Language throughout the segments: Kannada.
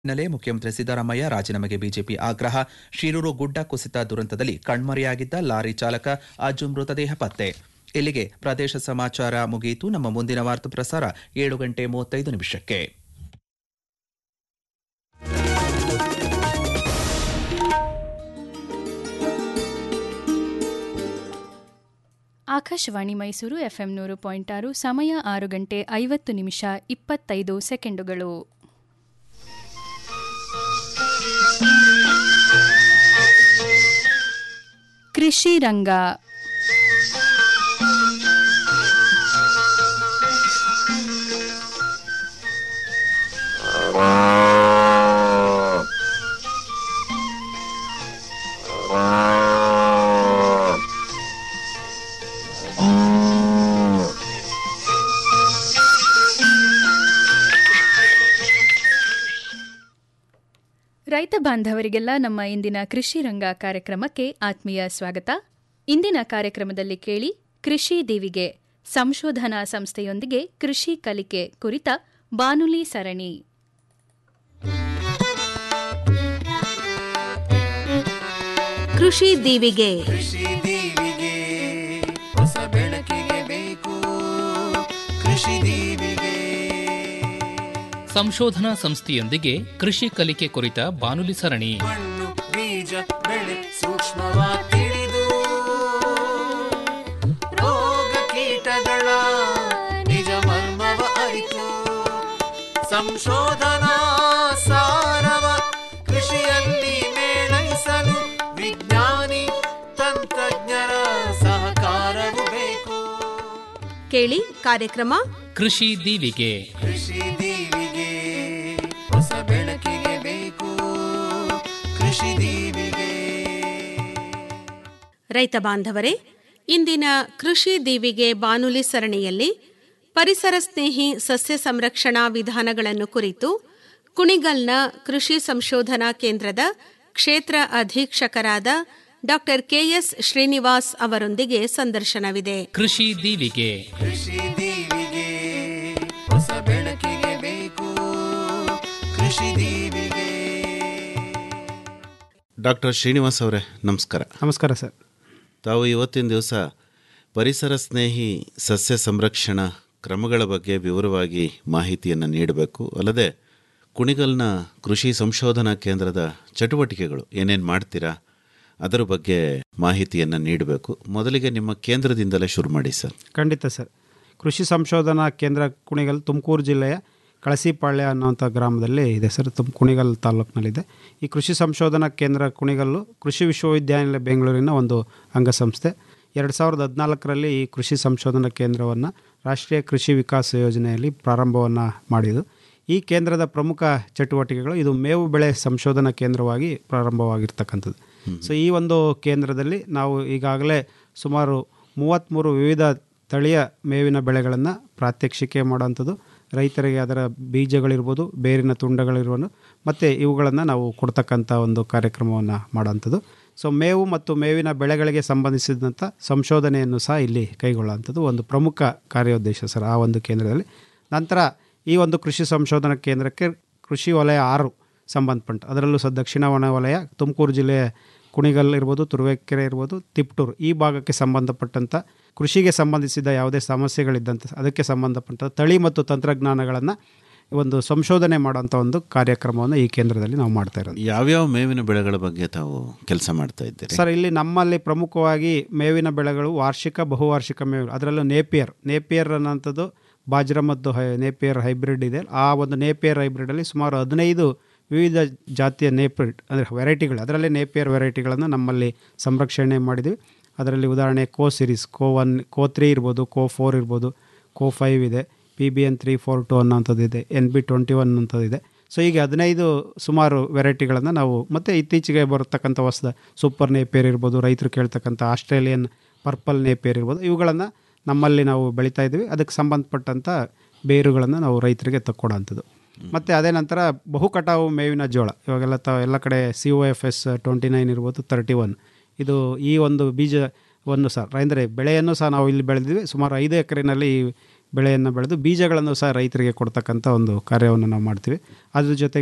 ಹಿನ್ನೆಲೆ ಮುಖ್ಯಮಂತ್ರಿ ಸಿದ್ದರಾಮಯ್ಯ ರಾಜೀನಾಮೆಗೆ ಬಿಜೆಪಿ ಆಗ್ರಹ ಶಿರೂರು ಗುಡ್ಡ ಕುಸಿತ ದುರಂತದಲ್ಲಿ ಕಣ್ಮರೆಯಾಗಿದ್ದ ಲಾರಿ ಚಾಲಕ ಅಜ್ಜು ಮೃತದೇಹ ಪತ್ತೆ ಇಲ್ಲಿಗೆ ಪ್ರದೇಶ ಸಮಾಚಾರ ಮುಗಿಯಿತು ನಮ್ಮ ಮುಂದಿನ ವಾರ್ತಾ ಪ್ರಸಾರ ಏಳು ಗಂಟೆ ಮೂವತ್ತೈದು ನಿಮಿಷಕ್ಕೆ ಆಕಾಶವಾಣಿ ಮೈಸೂರು ಎಫ್ಎಂ ನೂರು ಪಾಯಿಂಟ್ ಆರು ಸಮಯ ಆರು ಗಂಟೆ ಐವತ್ತು ನಿಮಿಷ ಇಪ್ಪತ್ತೈದು ಸೆಕೆಂಡುಗಳು ಕೃಷಿ ರಂಗ ರೈತ ಬಾಂಧವರಿಗೆಲ್ಲ ನಮ್ಮ ಇಂದಿನ ಕೃಷಿ ರಂಗ ಕಾರ್ಯಕ್ರಮಕ್ಕೆ ಆತ್ಮೀಯ ಸ್ವಾಗತ ಇಂದಿನ ಕಾರ್ಯಕ್ರಮದಲ್ಲಿ ಕೇಳಿ ಕೃಷಿ ದೇವಿಗೆ ಸಂಶೋಧನಾ ಸಂಸ್ಥೆಯೊಂದಿಗೆ ಕೃಷಿ ಕಲಿಕೆ ಕುರಿತ ಬಾನುಲಿ ಸರಣಿ ಕೃಷಿ ದೀವಿಗೆ ಕೃಷಿ ದೀವಿಗೆ ಹೊಸ ಬೆಳಕಿಗೆ ಬೇಕು ಕೃಷಿ ದೀವಿಗೆ ಸಂಶೋಧನಾ ಸಂಸ್ಥೆಯೊಂದಿಗೆ ಕೃಷಿ ಕಲಿಕೆ ಕುರಿತ ಬಾನುಲಿ ಸರಣಿ ಮಣ್ಣು ಬೀಜ ಬೆಳೆ ಸೂಕ್ಷ್ಮವಾಗಿ ತಿಳಿದು ರೋಗ ಕೀಟಗಳ ನಿಜ ಮರ್ಮವ ಅರಿತು ಸಂಶೋಧನಾ ಸಾರವ ಕೃಷಿಯಲ್ಲಿ ಮೇಳೈಸಲು ವಿಜ್ಞಾನಿ ತಂತ್ರಜ್ಞರ ಸಹಕಾರವು ಬೇಕು ಕೇಳಿ ಕಾರ್ಯಕ್ರಮ ಕೃಷಿ ದೀವಿಗೆ ಕೃಷಿ ದೀವಿಗೆ ಹೊಸ ಬೆಳಕಿಗೆ ಬೇಕು ಕೃಷಿ ದೀವಿಗೆ ರೈತ ಬಾಂಧವರೇ ಇಂದಿನ ಕೃಷಿ ದೀವಿಗೆ ಬಾನುಲಿ ಸರಣಿಯಲ್ಲಿ ಪರಿಸರ ಸ್ನೇಹಿ ಸಸ್ಯ ಸಂರಕ್ಷಣಾ ವಿಧಾನಗಳನ್ನು ಕುರಿತು ಕುಣಿಗಲ್ನ ಕೃಷಿ ಸಂಶೋಧನಾ ಕೇಂದ್ರದ ಕ್ಷೇತ್ರ ಅಧೀಕ್ಷಕರಾದ ಡಾಕ್ಟರ್ ಕೆಎಸ್ ಶ್ರೀನಿವಾಸ್ ಅವರೊಂದಿಗೆ ಸಂದರ್ಶನವಿದೆ ಕೃಷಿ ದೀವಿಗೆ ಕೃಷಿ ದೀವಿಗೆ ಹೊಸ ಬೆಳಕಿಗೆ ಬೇಕು ಕೃಷಿ ದೀವಿಗೆ ಡಾಕ್ಟರ್ ಶ್ರೀನಿವಾಸ್ ಅವರೇ ನಮಸ್ಕಾರ ನಮಸ್ಕಾರ ಸರ್ ತಾವು ಇವತ್ತಿನ ದಿವಸ ಪರಿಸರ ಸ್ನೇಹಿ ಸಸ್ಯ ಸಂರಕ್ಷಣಾ ಕ್ರಮಗಳ ಬಗ್ಗೆ ವಿವರವಾಗಿ ಮಾಹಿತಿಯನ್ನು ನೀಡಬೇಕು ಅಲ್ಲದೆ ಕುಣಿಗಲ್ನ ಕೃಷಿ ಸಂಶೋಧನಾ ಕೇಂದ್ರದ ಚಟುವಟಿಕೆಗಳು ಏನೇನು ಮಾಡ್ತೀರಾ ಅದರ ಬಗ್ಗೆ ಮಾಹಿತಿಯನ್ನು ನೀಡಬೇಕು ಮೊದಲಿಗೆ ನಿಮ್ಮ ಕೇಂದ್ರದಿಂದಲೇ ಶುರು ಮಾಡಿ ಸರ್ ಖಂಡಿತ ಸರ್ ಕೃಷಿ ಸಂಶೋಧನಾ ಕೇಂದ್ರ ಕುಣಿಗಲ್ ತುಮಕೂರು ಜಿಲ್ಲೆಯ ಕಳಸಿಪಾಳ್ಯ ಅನ್ನೋಂಥ ಗ್ರಾಮದಲ್ಲಿ ಇದೆ ಸರ್ ತುಮ್ ಕುಣಿಗಲ್ ತಾಲೂಕಿನಲ್ಲಿದೆ ಈ ಕೃಷಿ ಸಂಶೋಧನಾ ಕೇಂದ್ರ ಕುಣಿಗಲ್ಲು ಕೃಷಿ ವಿಶ್ವವಿದ್ಯಾನಿಲಯ ಬೆಂಗಳೂರಿನ ಒಂದು ಅಂಗಸಂಸ್ಥೆ ಎರಡು ಸಾವಿರದ ಹದಿನಾಲ್ಕರಲ್ಲಿ ಈ ಕೃಷಿ ಸಂಶೋಧನಾ ಕೇಂದ್ರವನ್ನು ರಾಷ್ಟ್ರೀಯ ಕೃಷಿ ವಿಕಾಸ ಯೋಜನೆಯಲ್ಲಿ ಪ್ರಾರಂಭವನ್ನು ಮಾಡಿದ್ದು ಈ ಕೇಂದ್ರದ ಪ್ರಮುಖ ಚಟುವಟಿಕೆಗಳು ಇದು ಮೇವು ಬೆಳೆ ಸಂಶೋಧನಾ ಕೇಂದ್ರವಾಗಿ ಪ್ರಾರಂಭವಾಗಿರ್ತಕ್ಕಂಥದ್ದು ಸೊ ಈ ಒಂದು ಕೇಂದ್ರದಲ್ಲಿ ನಾವು ಈಗಾಗಲೇ ಸುಮಾರು ಮೂವತ್ತ್ಮೂರು ವಿವಿಧ ತಳಿಯ ಮೇವಿನ ಬೆಳೆಗಳನ್ನು ಪ್ರಾತ್ಯಕ್ಷಿಕೆ ಮಾಡೋವಂಥದ್ದು ರೈತರಿಗೆ ಅದರ ಬೀಜಗಳಿರ್ಬೋದು ಬೇರಿನ ತುಂಡಗಳಿರ್ಬೋದು ಮತ್ತು ಇವುಗಳನ್ನು ನಾವು ಕೊಡ್ತಕ್ಕಂಥ ಒಂದು ಕಾರ್ಯಕ್ರಮವನ್ನು ಮಾಡೋವಂಥದ್ದು ಸೊ ಮೇವು ಮತ್ತು ಮೇವಿನ ಬೆಳೆಗಳಿಗೆ ಸಂಬಂಧಿಸಿದಂಥ ಸಂಶೋಧನೆಯನ್ನು ಸಹ ಇಲ್ಲಿ ಕೈಗೊಳ್ಳುವಂಥದ್ದು ಒಂದು ಪ್ರಮುಖ ಕಾರ್ಯೋದ್ದೇಶ ಸರ್ ಆ ಒಂದು ಕೇಂದ್ರದಲ್ಲಿ ನಂತರ ಈ ಒಂದು ಕೃಷಿ ಸಂಶೋಧನಾ ಕೇಂದ್ರಕ್ಕೆ ಕೃಷಿ ವಲಯ ಆರು ಸಂಬಂಧಪಟ್ಟ ಅದರಲ್ಲೂ ಸಹ ದಕ್ಷಿಣ ಒಣ ವಲಯ ತುಮಕೂರು ಜಿಲ್ಲೆಯ ಕುಣಿಗಲ್ ಇರ್ಬೋದು ತುರುವೇಕೆರೆ ಇರ್ಬೋದು ತಿಪ್ಟೂರು ಈ ಭಾಗಕ್ಕೆ ಸಂಬಂಧಪಟ್ಟಂಥ ಕೃಷಿಗೆ ಸಂಬಂಧಿಸಿದ ಯಾವುದೇ ಸಮಸ್ಯೆಗಳಿದ್ದಂಥ ಅದಕ್ಕೆ ಸಂಬಂಧಪಟ್ಟ ತಳಿ ಮತ್ತು ತಂತ್ರಜ್ಞಾನಗಳನ್ನು ಒಂದು ಸಂಶೋಧನೆ ಮಾಡುವಂಥ ಒಂದು ಕಾರ್ಯಕ್ರಮವನ್ನು ಈ ಕೇಂದ್ರದಲ್ಲಿ ನಾವು ಮಾಡ್ತಾ ಇರೋದು ಯಾವ್ಯಾವ ಮೇವಿನ ಬೆಳೆಗಳ ಬಗ್ಗೆ ತಾವು ಕೆಲಸ ಮಾಡ್ತಾ ಇದ್ದೀರಿ ಸರ್ ಇಲ್ಲಿ ನಮ್ಮಲ್ಲಿ ಪ್ರಮುಖವಾಗಿ ಮೇವಿನ ಬೆಳೆಗಳು ವಾರ್ಷಿಕ ಬಹುವಾರ್ಷಿಕ ಮೇವು ಅದರಲ್ಲೂ ನೇಪಿಯರ್ ನೇಪಿಯರ್ ಅನ್ನೋಂಥದ್ದು ಬಾಜ್ರ ಮತ್ತು ಹೈ ನೇಪಿಯರ್ ಹೈಬ್ರಿಡ್ ಇದೆ ಆ ಒಂದು ನೇಪಿಯರ್ ಹೈಬ್ರಿಡಲ್ಲಿ ಸುಮಾರು ಹದಿನೈದು ವಿವಿಧ ಜಾತಿಯ ನೇಪಿಡ್ ಅಂದರೆ ವೆರೈಟಿಗಳು ಅದರಲ್ಲೇ ನೇಪಿಯರ್ ವೆರೈಟಿಗಳನ್ನು ನಮ್ಮಲ್ಲಿ ಸಂರಕ್ಷಣೆ ಮಾಡಿದ್ವಿ ಅದರಲ್ಲಿ ಉದಾಹರಣೆ Co series Co one Co three ಇರ್ಬೋದು ಕೋ ಫೋರ್ ಇರ್ಬೋದು ಕೋ ಫೈವ್ ಇದೆ P B N three four two ಅನ್ನೋಂಥದ್ದು ಇದೆ ಎನ್ ಬಿ ಟ್ವೆಂಟಿ ಒನ್ ಅನ್ನೋಂಥದ್ದು ಇದೆ ಸೊ ಹೀಗೆ ಹದಿನೈದು ಸುಮಾರು ವೆರೈಟಿಗಳನ್ನು ನಾವು ಮತ್ತು ಇತ್ತೀಚೆಗೆ ಬರತಕ್ಕಂಥ ಹೊಸದ ಸೂಪರ್ ನೇಪಿಯರ್ ಇರ್ಬೋದು ರೈತರು ಕೇಳ್ತಕ್ಕಂಥ ಆಸ್ಟ್ರೇಲಿಯನ್ ಪರ್ಪಲ್ ನೇಪಿಯರ್ ಇರ್ಬೋದು ಇವುಗಳನ್ನು ನಮ್ಮಲ್ಲಿ ನಾವು ಬೆಳೀತಾ ಇದ್ದೀವಿ ಅದಕ್ಕೆ ಸಂಬಂಧಪಟ್ಟಂಥ ಬೇರುಗಳನ್ನು ನಾವು ರೈತರಿಗೆ ತಕ್ಕೊಡೋಂಥದ್ದು ಮತ್ತು ಅದೇ ನಂತರ ಬಹು ಕಟಾವು ಮೇವಿನ ಜೋಳ ಇವಾಗೆಲ್ಲ ತ ಎಲ್ಲ ಕಡೆ C O F S twenty nine ಇರ್ಬೋದು ತರ್ಟಿ ಒನ್ ಇದು ಈ ಒಂದು ಬೀಜವನ್ನು ಸಹ ಅಂದರೆ ಬೆಳೆಯನ್ನು ಸಹ ನಾವು ಇಲ್ಲಿ ಬೆಳೆದಿದ್ವಿ ಸುಮಾರು ಐದು ಎಕರೆನಲ್ಲಿ ಈ ಬೆಳೆಯನ್ನು ಬೆಳೆದು ಬೀಜಗಳನ್ನು ಸಹ ರೈತರಿಗೆ ಕೊಡ್ತಕ್ಕಂಥ ಒಂದು ಕಾರ್ಯವನ್ನು ನಾವು ಮಾಡ್ತೀವಿ ಅದ್ರ ಜೊತೆಗೆ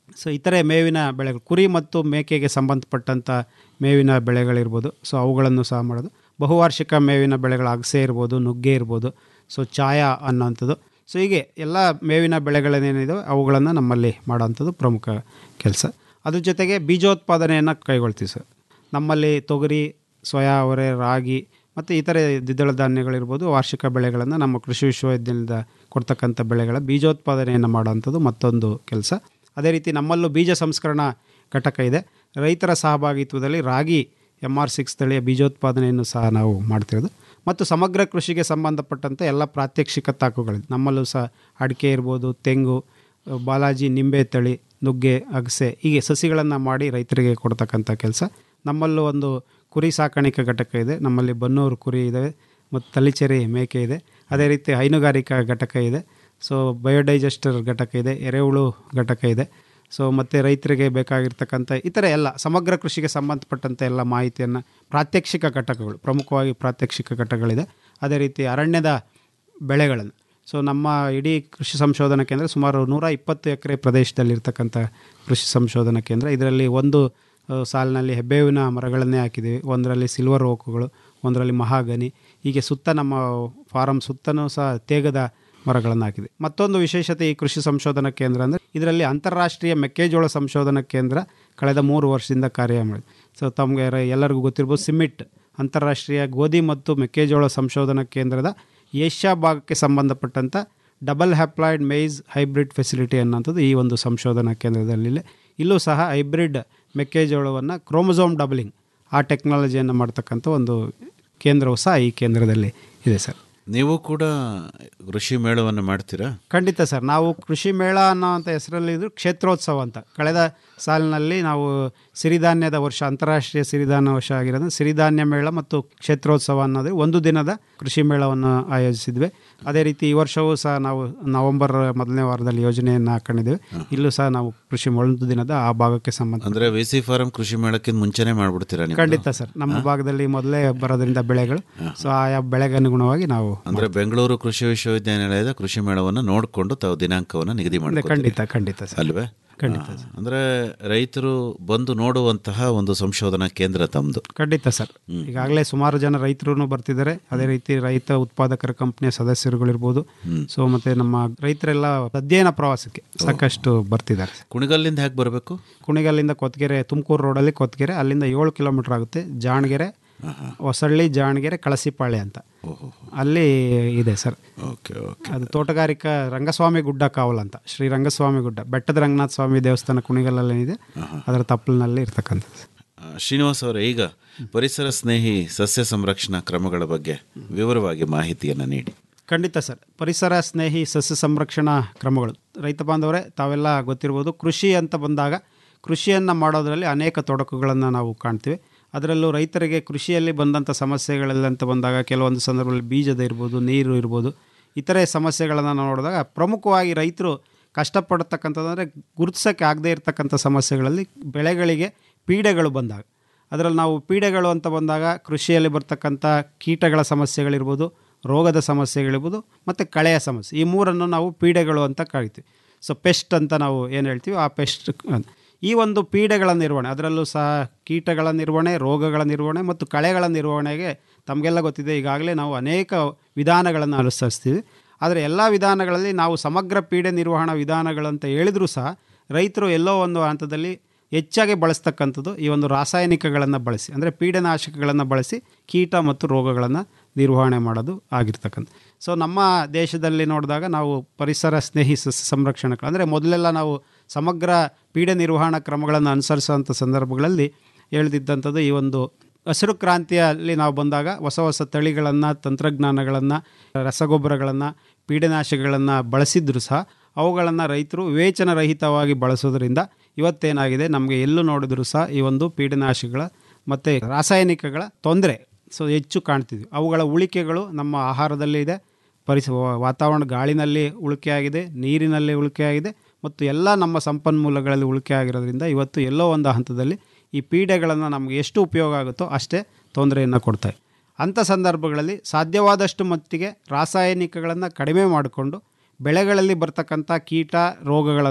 ಸೊ ಇತರೆ ಮೇವಿನ ಬೆಳೆಗಳು ಕುರಿ ಮತ್ತು ಮೇಕೆಗೆ ಸಂಬಂಧಪಟ್ಟಂಥ ಮೇವಿನ ಬೆಳೆಗಳಿರ್ಬೋದು ಸೊ ಅವುಗಳನ್ನು ಸಹ ಮಾಡೋದು ಬಹುವಾರ್ಷಿಕ ಮೇವಿನ ಬೆಳೆಗಳು ಅಗಸೆ ಇರ್ಬೋದು ನುಗ್ಗೆ ಇರ್ಬೋದು ಸೊ ಚಾಯ ಅನ್ನೋಂಥದ್ದು ಸೊ ಹೀಗೆ ಎಲ್ಲ ಮೇವಿನ ಬೆಳೆಗಳನ್ನೇನಿದಾವೆ ಅವುಗಳನ್ನು ನಮ್ಮಲ್ಲಿ ಮಾಡೋವಂಥದ್ದು ಪ್ರಮುಖ ಕೆಲಸ ಅದ್ರ ಜೊತೆಗೆ ಬೀಜೋತ್ಪಾದನೆಯನ್ನು ಕೈಗೊಳ್ತೀವಿ ಸರ್ ನಮ್ಮಲ್ಲಿ ತೊಗರಿ ಸೋಯಾ ಅವರೆ ರಾಗಿ ಮತ್ತು ಇತರೆ ದ್ವಿದಳ ಧಾನ್ಯಗಳಿರ್ಬೋದು ವಾರ್ಷಿಕ ಬೆಳೆಗಳನ್ನು ನಮ್ಮ ಕೃಷಿ ವಿಶ್ವವಿದ್ಯಾಲಯದಿಂದ ಕೊಡ್ತಕ್ಕಂಥ ಬೆಳೆಗಳ ಬೀಜೋತ್ಪಾದನೆಯನ್ನು ಮಾಡೋವಂಥದ್ದು ಮತ್ತೊಂದು ಕೆಲಸ ಅದೇ ರೀತಿ ನಮ್ಮಲ್ಲೂ ಬೀಜ ಸಂಸ್ಕರಣಾ ಘಟಕ ಇದೆ ರೈತರ ಸಹಭಾಗಿತ್ವದಲ್ಲಿ ರಾಗಿ ಎಮ್ ಆರ್ ಸಿಕ್ಸ್ ತಳಿಯ ಬೀಜೋತ್ಪಾದನೆಯನ್ನು ಸಹ ನಾವು ಮಾಡ್ತಿರೋದು ಮತ್ತು ಸಮಗ್ರ ಕೃಷಿಗೆ ಸಂಬಂಧಪಟ್ಟಂತೆ ಎಲ್ಲ ಪ್ರಾತ್ಯಕ್ಷಿಕ ತಾಕುಗಳಿದೆ ನಮ್ಮಲ್ಲೂ ಸಹ ಅಡಿಕೆ ಇರ್ಬೋದು ತೆಂಗು ಬಾಲಾಜಿ ನಿಂಬೆ ತಳಿ ನುಗ್ಗೆ ಅಗಸೆ ಹೀಗೆ ಸಸಿಗಳನ್ನು ಮಾಡಿ ರೈತರಿಗೆ ಕೊಡ್ತಕ್ಕಂಥ ಕೆಲಸ ನಮ್ಮಲ್ಲೂ ಒಂದು ಕುರಿ ಸಾಕಾಣಿಕೆ ಘಟಕ ಇದೆ ನಮ್ಮಲ್ಲಿ ಬನ್ನೂರು ಕುರಿ ಇದ್ದಾವೆ ಮತ್ತು ತಲಿಚೇರಿ ಮೇಕೆ ಇದೆ ಅದೇ ರೀತಿ ಹೈನುಗಾರಿಕಾ ಘಟಕ ಇದೆ ಸೊ ಬಯೋಡೈಜೆಸ್ಟರ್ ಘಟಕ ಇದೆ ಎರೆಹುಳು ಘಟಕ ಇದೆ ಸೊ ಮತ್ತು ರೈತರಿಗೆ ಬೇಕಾಗಿರ್ತಕ್ಕಂಥ ಇತರ ಎಲ್ಲ ಸಮಗ್ರ ಕೃಷಿಗೆ ಸಂಬಂಧಪಟ್ಟಂಥ ಎಲ್ಲ ಮಾಹಿತಿಯನ್ನು ಪ್ರಾತ್ಯಕ್ಷಿಕ ಘಟಕಗಳು ಪ್ರಮುಖವಾಗಿ ಪ್ರಾತ್ಯಕ್ಷಿಕ ಘಟಕಗಳಿದೆ ಅದೇ ರೀತಿ ಅರಣ್ಯದ ಬೆಳೆಗಳನ್ನು ಸೊ ನಮ್ಮ ಇಡೀ ಕೃಷಿ ಸಂಶೋಧನಾ ಕೇಂದ್ರ ಸುಮಾರು ನೂರ ಇಪ್ಪತ್ತು ಎಕರೆ ಪ್ರದೇಶದಲ್ಲಿರ್ತಕ್ಕಂಥ ಕೃಷಿ ಸಂಶೋಧನಾ ಕೇಂದ್ರ ಇದರಲ್ಲಿ ಒಂದು ಆ, ಸಾಲಿನಲ್ಲಿ ಹೆಬ್ಬೇವಿನ ಮರಗಳನ್ನೇ ಹಾಕಿದ್ದೀವಿ ಒಂದರಲ್ಲಿ ಸಿಲ್ವರ್ ಓಕುಗಳು ಒಂದರಲ್ಲಿ ಮಹಾಗನಿ ಹೀಗೆ ಸುತ್ತ ನಮ್ಮ ಫಾರಂ ಸುತ್ತನೂ ಸಹ ತೇಗದ ಮರಗಳನ್ನು ಹಾಕಿದೆ ಮತ್ತೊಂದು ವಿಶೇಷತೆ ಈ ಕೃಷಿ ಸಂಶೋಧನಾ ಕೇಂದ್ರ ಅಂದರೆ ಇದರಲ್ಲಿ ಅಂತಾರಾಷ್ಟ್ರೀಯ ಮೆಕ್ಕೆಜೋಳ ಸಂಶೋಧನಾ ಕೇಂದ್ರ ಕಳೆದ ಮೂರು ವರ್ಷದಿಂದ ಕಾರ್ಯ ಮಾಡಿದೆ ಸೊ ತಮಗೆ ರ- ಎಲ್ಲರಿಗೂ ಗೊತ್ತಿರ್ಬೋದು ಸಿಮಿಟ್ ಅಂತಾರಾಷ್ಟ್ರೀಯ ಗೋಧಿ ಮತ್ತು ಮೆಕ್ಕೆಜೋಳ ಸಂಶೋಧನಾ ಕೇಂದ್ರದ ಏಷ್ಯಾ ಭಾಗಕ್ಕೆ ಸಂಬಂಧಪಟ್ಟಂಥ double haploid maize hybrid facility ಅನ್ನೋಂಥದ್ದು ಈ ಒಂದು ಸಂಶೋಧನಾ ಕೇಂದ್ರದಲ್ಲಿ ಇಲ್ಲೂ ಸಹ ಹೈಬ್ರಿಡ್ ಮೆಕ್ಕೆಜೋಳವನ್ನು ಕ್ರೋಮೋಸೋಮ್ ಡಬಲಿಂಗ್ ಆ ಟೆಕ್ನಾಲಜಿಯನ್ನು ಮಾಡ್ತಕ್ಕಂಥ ಒಂದು ಕೇಂದ್ರವು ಸಹ ಈ ಕೇಂದ್ರದಲ್ಲಿ ಇದೆ ಸರ್ ನೀವು ಕೂಡ ಕೃಷಿ ಮೇಳವನ್ನು ಮಾಡ್ತೀರಾ ಖಂಡಿತ ಸರ್ ನಾವು ಕೃಷಿ ಮೇಳ ಅನ್ನೋವಂಥ ಹೆಸರಲ್ಲಿ ಇದು ಕ್ಷೇತ್ರೋತ್ಸವ ಅಂತ ಕಳೆದ ಸಾಲಿನಲ್ಲಿ ನಾವು ಸಿರಿಧಾನ್ಯದ ವರ್ಷ ಅಂತಾರಾಷ್ಟ್ರೀಯ ಸಿರಿಧಾನ್ಯ ವರ್ಷ ಆಗಿರೋದು ಸಿರಿಧಾನ್ಯ ಮೇಳ ಮತ್ತು ಕ್ಷೇತ್ರೋತ್ಸವ ಅನ್ನೋದು ಒಂದು ದಿನದ ಕೃಷಿ ಮೇಳವನ್ನು ಆಯೋಜಿಸಿದ್ವಿ ಅದೇ ರೀತಿ ಈ ವರ್ಷವೂ ಸಹ ನಾವು ನವೆಂಬರ್ ಮೊದಲನೇ ವಾರದಲ್ಲಿ ಯೋಜನೆಯನ್ನು ಹಾಕೊಂಡಿದ್ದೇವೆ ಇಲ್ಲೂ ಸಹ ನಾವು ಕೃಷಿ ಒಂದು ದಿನದ ಆ ಭಾಗಕ್ಕೆ ಸಂಬಂಧ ಅಂದ್ರೆ ವಿ ಸಿ ಫಾರಂ ಕೃಷಿ ಮೇಳಕ್ಕಿಂತ ಮುಂಚೆನೆ ಮಾಡ್ಬಿಡ್ತೀರಾ ನೀವು ಖಂಡಿತ ಸರ್ ನಮ್ಮ ಭಾಗದಲ್ಲಿ ಮೊದಲೇ ಬರೋದ್ರಿಂದ ಬೆಳೆಗಳು ಸೊ ಆಯಾ ಬೆಳೆಗೆ ಅನುಗುಣವಾಗಿ ನಾವು ಅಂದ್ರೆ ಬೆಂಗಳೂರು ಕೃಷಿ ವಿಶ್ವವಿದ್ಯಾನಿಲಯದ ಕೃಷಿ ಮೇಳವನ್ನು ನೋಡಿಕೊಂಡು ತಾವು ದಿನಾಂಕವನ್ನು ನಿಗದಿ ಮಾಡಿ ಖಂಡಿತ ಖಂಡಿತ ಸರ್ ಅಲ್ವೇ ಖಂಡಿತ ಆ, ಅಂದ್ರೆ ರೈತರು ಬಂದು ನೋಡುವಂತಹ ಒಂದು ಸಂಶೋಧನಾ ಕೇಂದ್ರ ತಮ್ಮದು ಖಂಡಿತ ಸರ್ ಈಗಾಗಲೇ ಸುಮಾರು ಜನ ರೈತರು ಬರ್ತಿದ್ದಾರೆ ಅದೇ ರೀತಿ ರೈತ ಉತ್ಪಾದಕರ ಕಂಪನಿಯ ಸದಸ್ಯರುಗಳಿರ್ಬೋದು ಸೊ ಮತ್ತೆ ನಮ್ಮ ರೈತರೆಲ್ಲ ಅಧ್ಯಯನ ಪ್ರವಾಸಕ್ಕೆ ಸಾಕಷ್ಟು ಬರ್ತಿದ್ದಾರೆ ಕುಣಿಗಲ್ಲಿಂದ ಹೇಗೆ ಬರಬೇಕು ಕುಣಿಗಲ್ಲಿಂದ ಕೊತ್ಗೆರೆ ತುಮಕೂರು ರೋಡಲ್ಲಿ ಕೊತ್ಗೆರೆ ಅಲ್ಲಿಂದ ಏಳು ಕಿಲೋಮೀಟರ್ ಆಗುತ್ತೆ ಜಾಣಗೆರೆ ಹೊಸಳ್ಳಿ ಜಾಣಗೆರೆ ಕಳಸಿಪಾಳ್ಯ ಅಂತ ಅಲ್ಲಿ ಇದೆ ಸರ್ ಓಕೆ ಓಕೆ ಅದು ತೋಟಗಾರಿಕಾ ರಂಗಸ್ವಾಮಿ ಗುಡ್ಡ ಕಾವಲ್ ಅಂತ ಶ್ರೀ ರಂಗಸ್ವಾಮಿ ಗುಡ್ಡ ಬೆಟ್ಟದ ರಂಗನಾಥ ಸ್ವಾಮಿ ದೇವಸ್ಥಾನ ಕುಣಿಗಲ್ಲಲ್ಲಿದೆ ಅದರ ತಪ್ಪಲಿನಲ್ಲಿ ಇರ್ತಕ್ಕಂಥದ್ದು ಆ, ಶ್ರೀನಿವಾಸ್ ಅವರೇ ಈಗ ಪರಿಸರ ಸ್ನೇಹಿ ಸಸ್ಯ ಸಂರಕ್ಷಣಾ ಕ್ರಮಗಳ ಬಗ್ಗೆ ವಿವರವಾಗಿ ಮಾಹಿತಿಯನ್ನು ನೀಡಿ ಖಂಡಿತ ಸರ್ ಪರಿಸರ ಸ್ನೇಹಿ ಸಸ್ಯ ಸಂರಕ್ಷಣಾ ಕ್ರಮಗಳು ರೈತ ಬಾಂಧವರೇ ತಾವೆಲ್ಲ ಗೊತ್ತಿರ್ಬೋದು ಕೃಷಿ ಅಂತ ಬಂದಾಗ ಕೃಷಿಯನ್ನು ಮಾಡೋದರಲ್ಲಿ ಅನೇಕ ತೊಡಕುಗಳನ್ನು ನಾವು ಕಾಣ್ತೀವಿ ಅದರಲ್ಲೂ ರೈತರಿಗೆ ಕೃಷಿಯಲ್ಲಿ ಬಂದಂಥ ಸಮಸ್ಯೆಗಳೆಲ್ಲ ಅಂತ ಬಂದಾಗ ಕೆಲವೊಂದು ಸಂದರ್ಭದಲ್ಲಿ ಬೀಜದ ಇರ್ಬೋದು ನೀರು ಇರ್ಬೋದು ಇತರೆ ಸಮಸ್ಯೆಗಳನ್ನು ನಾವು ನೋಡಿದಾಗ ಪ್ರಮುಖವಾಗಿ ರೈತರು ಕಷ್ಟಪಡ್ತಕ್ಕಂಥದ್ದಂದರೆ ಗುರುತಿಸೋಕ್ಕೆ ಆಗದೇ ಇರತಕ್ಕಂಥ ಸಮಸ್ಯೆಗಳಲ್ಲಿ ಬೆಳೆಗಳಿಗೆ ಪೀಡೆಗಳು ಬಂದಾಗ ಅದರಲ್ಲಿ ನಾವು ಪೀಡೆಗಳು ಅಂತ ಬಂದಾಗ ಕೃಷಿಯಲ್ಲಿ ಬರ್ತಕ್ಕಂಥ ಕೀಟಗಳ ಸಮಸ್ಯೆಗಳಿರ್ಬೋದು ರೋಗದ ಸಮಸ್ಯೆಗಳಿರ್ಬೋದು ಮತ್ತು ಕಳೆಯ ಸಮಸ್ಯೆ ಈ ಮೂರನ್ನು ನಾವು ಪೀಡೆಗಳು ಅಂತ ಕರಿತೀವಿ ಸೊ ಪೆಸ್ಟ್ ಅಂತ ನಾವು ಏನು ಹೇಳ್ತೀವಿ ಆ ಪೆಸ್ಟ್ ಈ ಒಂದು ಪೀಡೆಗಳ ನಿರ್ವಹಣೆ ಅದರಲ್ಲೂ ಸಹ ಕೀಟಗಳ ನಿರ್ವಹಣೆ ರೋಗಗಳ ನಿರ್ವಹಣೆ ಮತ್ತು ಕಳೆಗಳ ನಿರ್ವಹಣೆಗೆ ತಮಗೆಲ್ಲ ಗೊತ್ತಿದೆ ಈಗಾಗಲೇ ನಾವು ಅನೇಕ ವಿಧಾನಗಳನ್ನು ಅನುಸರಿಸ್ತೀವಿ ಆದರೆ ಎಲ್ಲ ವಿಧಾನಗಳಲ್ಲಿ ನಾವು ಸಮಗ್ರ ಪೀಡೆ ನಿರ್ವಹಣಾ ವಿಧಾನಗಳಂತ ಹೇಳಿದರೂ ಸಹ ರೈತರು ಎಲ್ಲೋ ಒಂದು ಹಂತದಲ್ಲಿ ಹೆಚ್ಚಾಗಿ ಬಳಸ್ತಕ್ಕಂಥದ್ದು ಈ ಒಂದು ರಾಸಾಯನಿಕಗಳನ್ನು ಬಳಸಿ ಅಂದರೆ ಪೀಡನಾಶಕಗಳನ್ನು ಬಳಸಿ ಕೀಟ ಮತ್ತು ರೋಗಗಳನ್ನು ನಿರ್ವಹಣೆ ಮಾಡೋದು ಆಗಿರ್ತಕ್ಕಂಥ ಸೊ ನಮ್ಮ ದೇಶದಲ್ಲಿ ನೋಡಿದಾಗ ನಾವು ಪರಿಸರ ಸ್ನೇಹಿ ಸಸ್ಯ ಸಂರಕ್ಷಣೆ ಅಂದರೆ ಮೊದಲೆಲ್ಲ ನಾವು ಸಮಗ್ರ ಪೀಡೆ ನಿರ್ವಹಣಾ ಕ್ರಮಗಳನ್ನು ಅನುಸರಿಸುವಂಥ ಸಂದರ್ಭಗಳಲ್ಲಿ ಹೇಳ್ತಿದ್ದಂಥದ್ದು ಈ ಒಂದು ಹಸಿರು ಕ್ರಾಂತಿಯಲ್ಲಿ ನಾವು ಬಂದಾಗ ಹೊಸ ಹೊಸ ತಳಿಗಳನ್ನು ತಂತ್ರಜ್ಞಾನಗಳನ್ನು ರಸಗೊಬ್ಬರಗಳನ್ನು ಪೀಡನಾಶಕಗಳನ್ನು ಬಳಸಿದ್ರು ಸಹ ಅವುಗಳನ್ನು ರೈತರು ವಿವೇಚನರಹಿತವಾಗಿ ಬಳಸೋದ್ರಿಂದ ಇವತ್ತೇನಾಗಿದೆ ನಮಗೆ ಎಲ್ಲೂ ನೋಡಿದ್ರು ಸಹ ಈ ಒಂದು ಪೀಡನಾಶಕಗಳ ಮತ್ತು ರಾಸಾಯನಿಕಗಳ ತೊಂದರೆ ಸೊ ಹೆಚ್ಚು ಕಾಣ್ತಿದ್ವಿ ಅವುಗಳ ಉಳಿಕೆಗಳು ನಮ್ಮ ಆಹಾರದಲ್ಲಿ ಇದೆ ಪರಿಸ ವಾತಾವರಣ ಗಾಳಿನಲ್ಲಿ ಉಳಿಕೆ ಆಗಿದೆ ನೀರಿನಲ್ಲಿ ಉಳಿಕೆ ಆಗಿದೆ ಮತ್ತು ಎಲ್ಲ ನಮ್ಮ ಸಂಪನ್ಮೂಲಗಳಲ್ಲಿ ಉಳಿಕೆ ಆಗಿರೋದ್ರಿಂದ ಇವತ್ತು ಎಲ್ಲೋ ಒಂದು ಹಂತದಲ್ಲಿ ಈ ಪೀಡೆಗಳನ್ನು ನಮಗೆ ಎಷ್ಟು ಉಪಯೋಗ ಆಗುತ್ತೋ ಅಷ್ಟೇ ತೊಂದರೆಯನ್ನು ಕೊಡ್ತಾವೆ ಅಂಥ ಸಂದರ್ಭಗಳಲ್ಲಿ ಸಾಧ್ಯವಾದಷ್ಟು ಮಟ್ಟಿಗೆ ರಾಸಾಯನಿಕಗಳನ್ನು ಕಡಿಮೆ ಮಾಡಿಕೊಂಡು ಬೆಳೆಗಳಲ್ಲಿ ಬರ್ತಕ್ಕಂಥ ಕೀಟ ರೋಗಗಳನ್ನು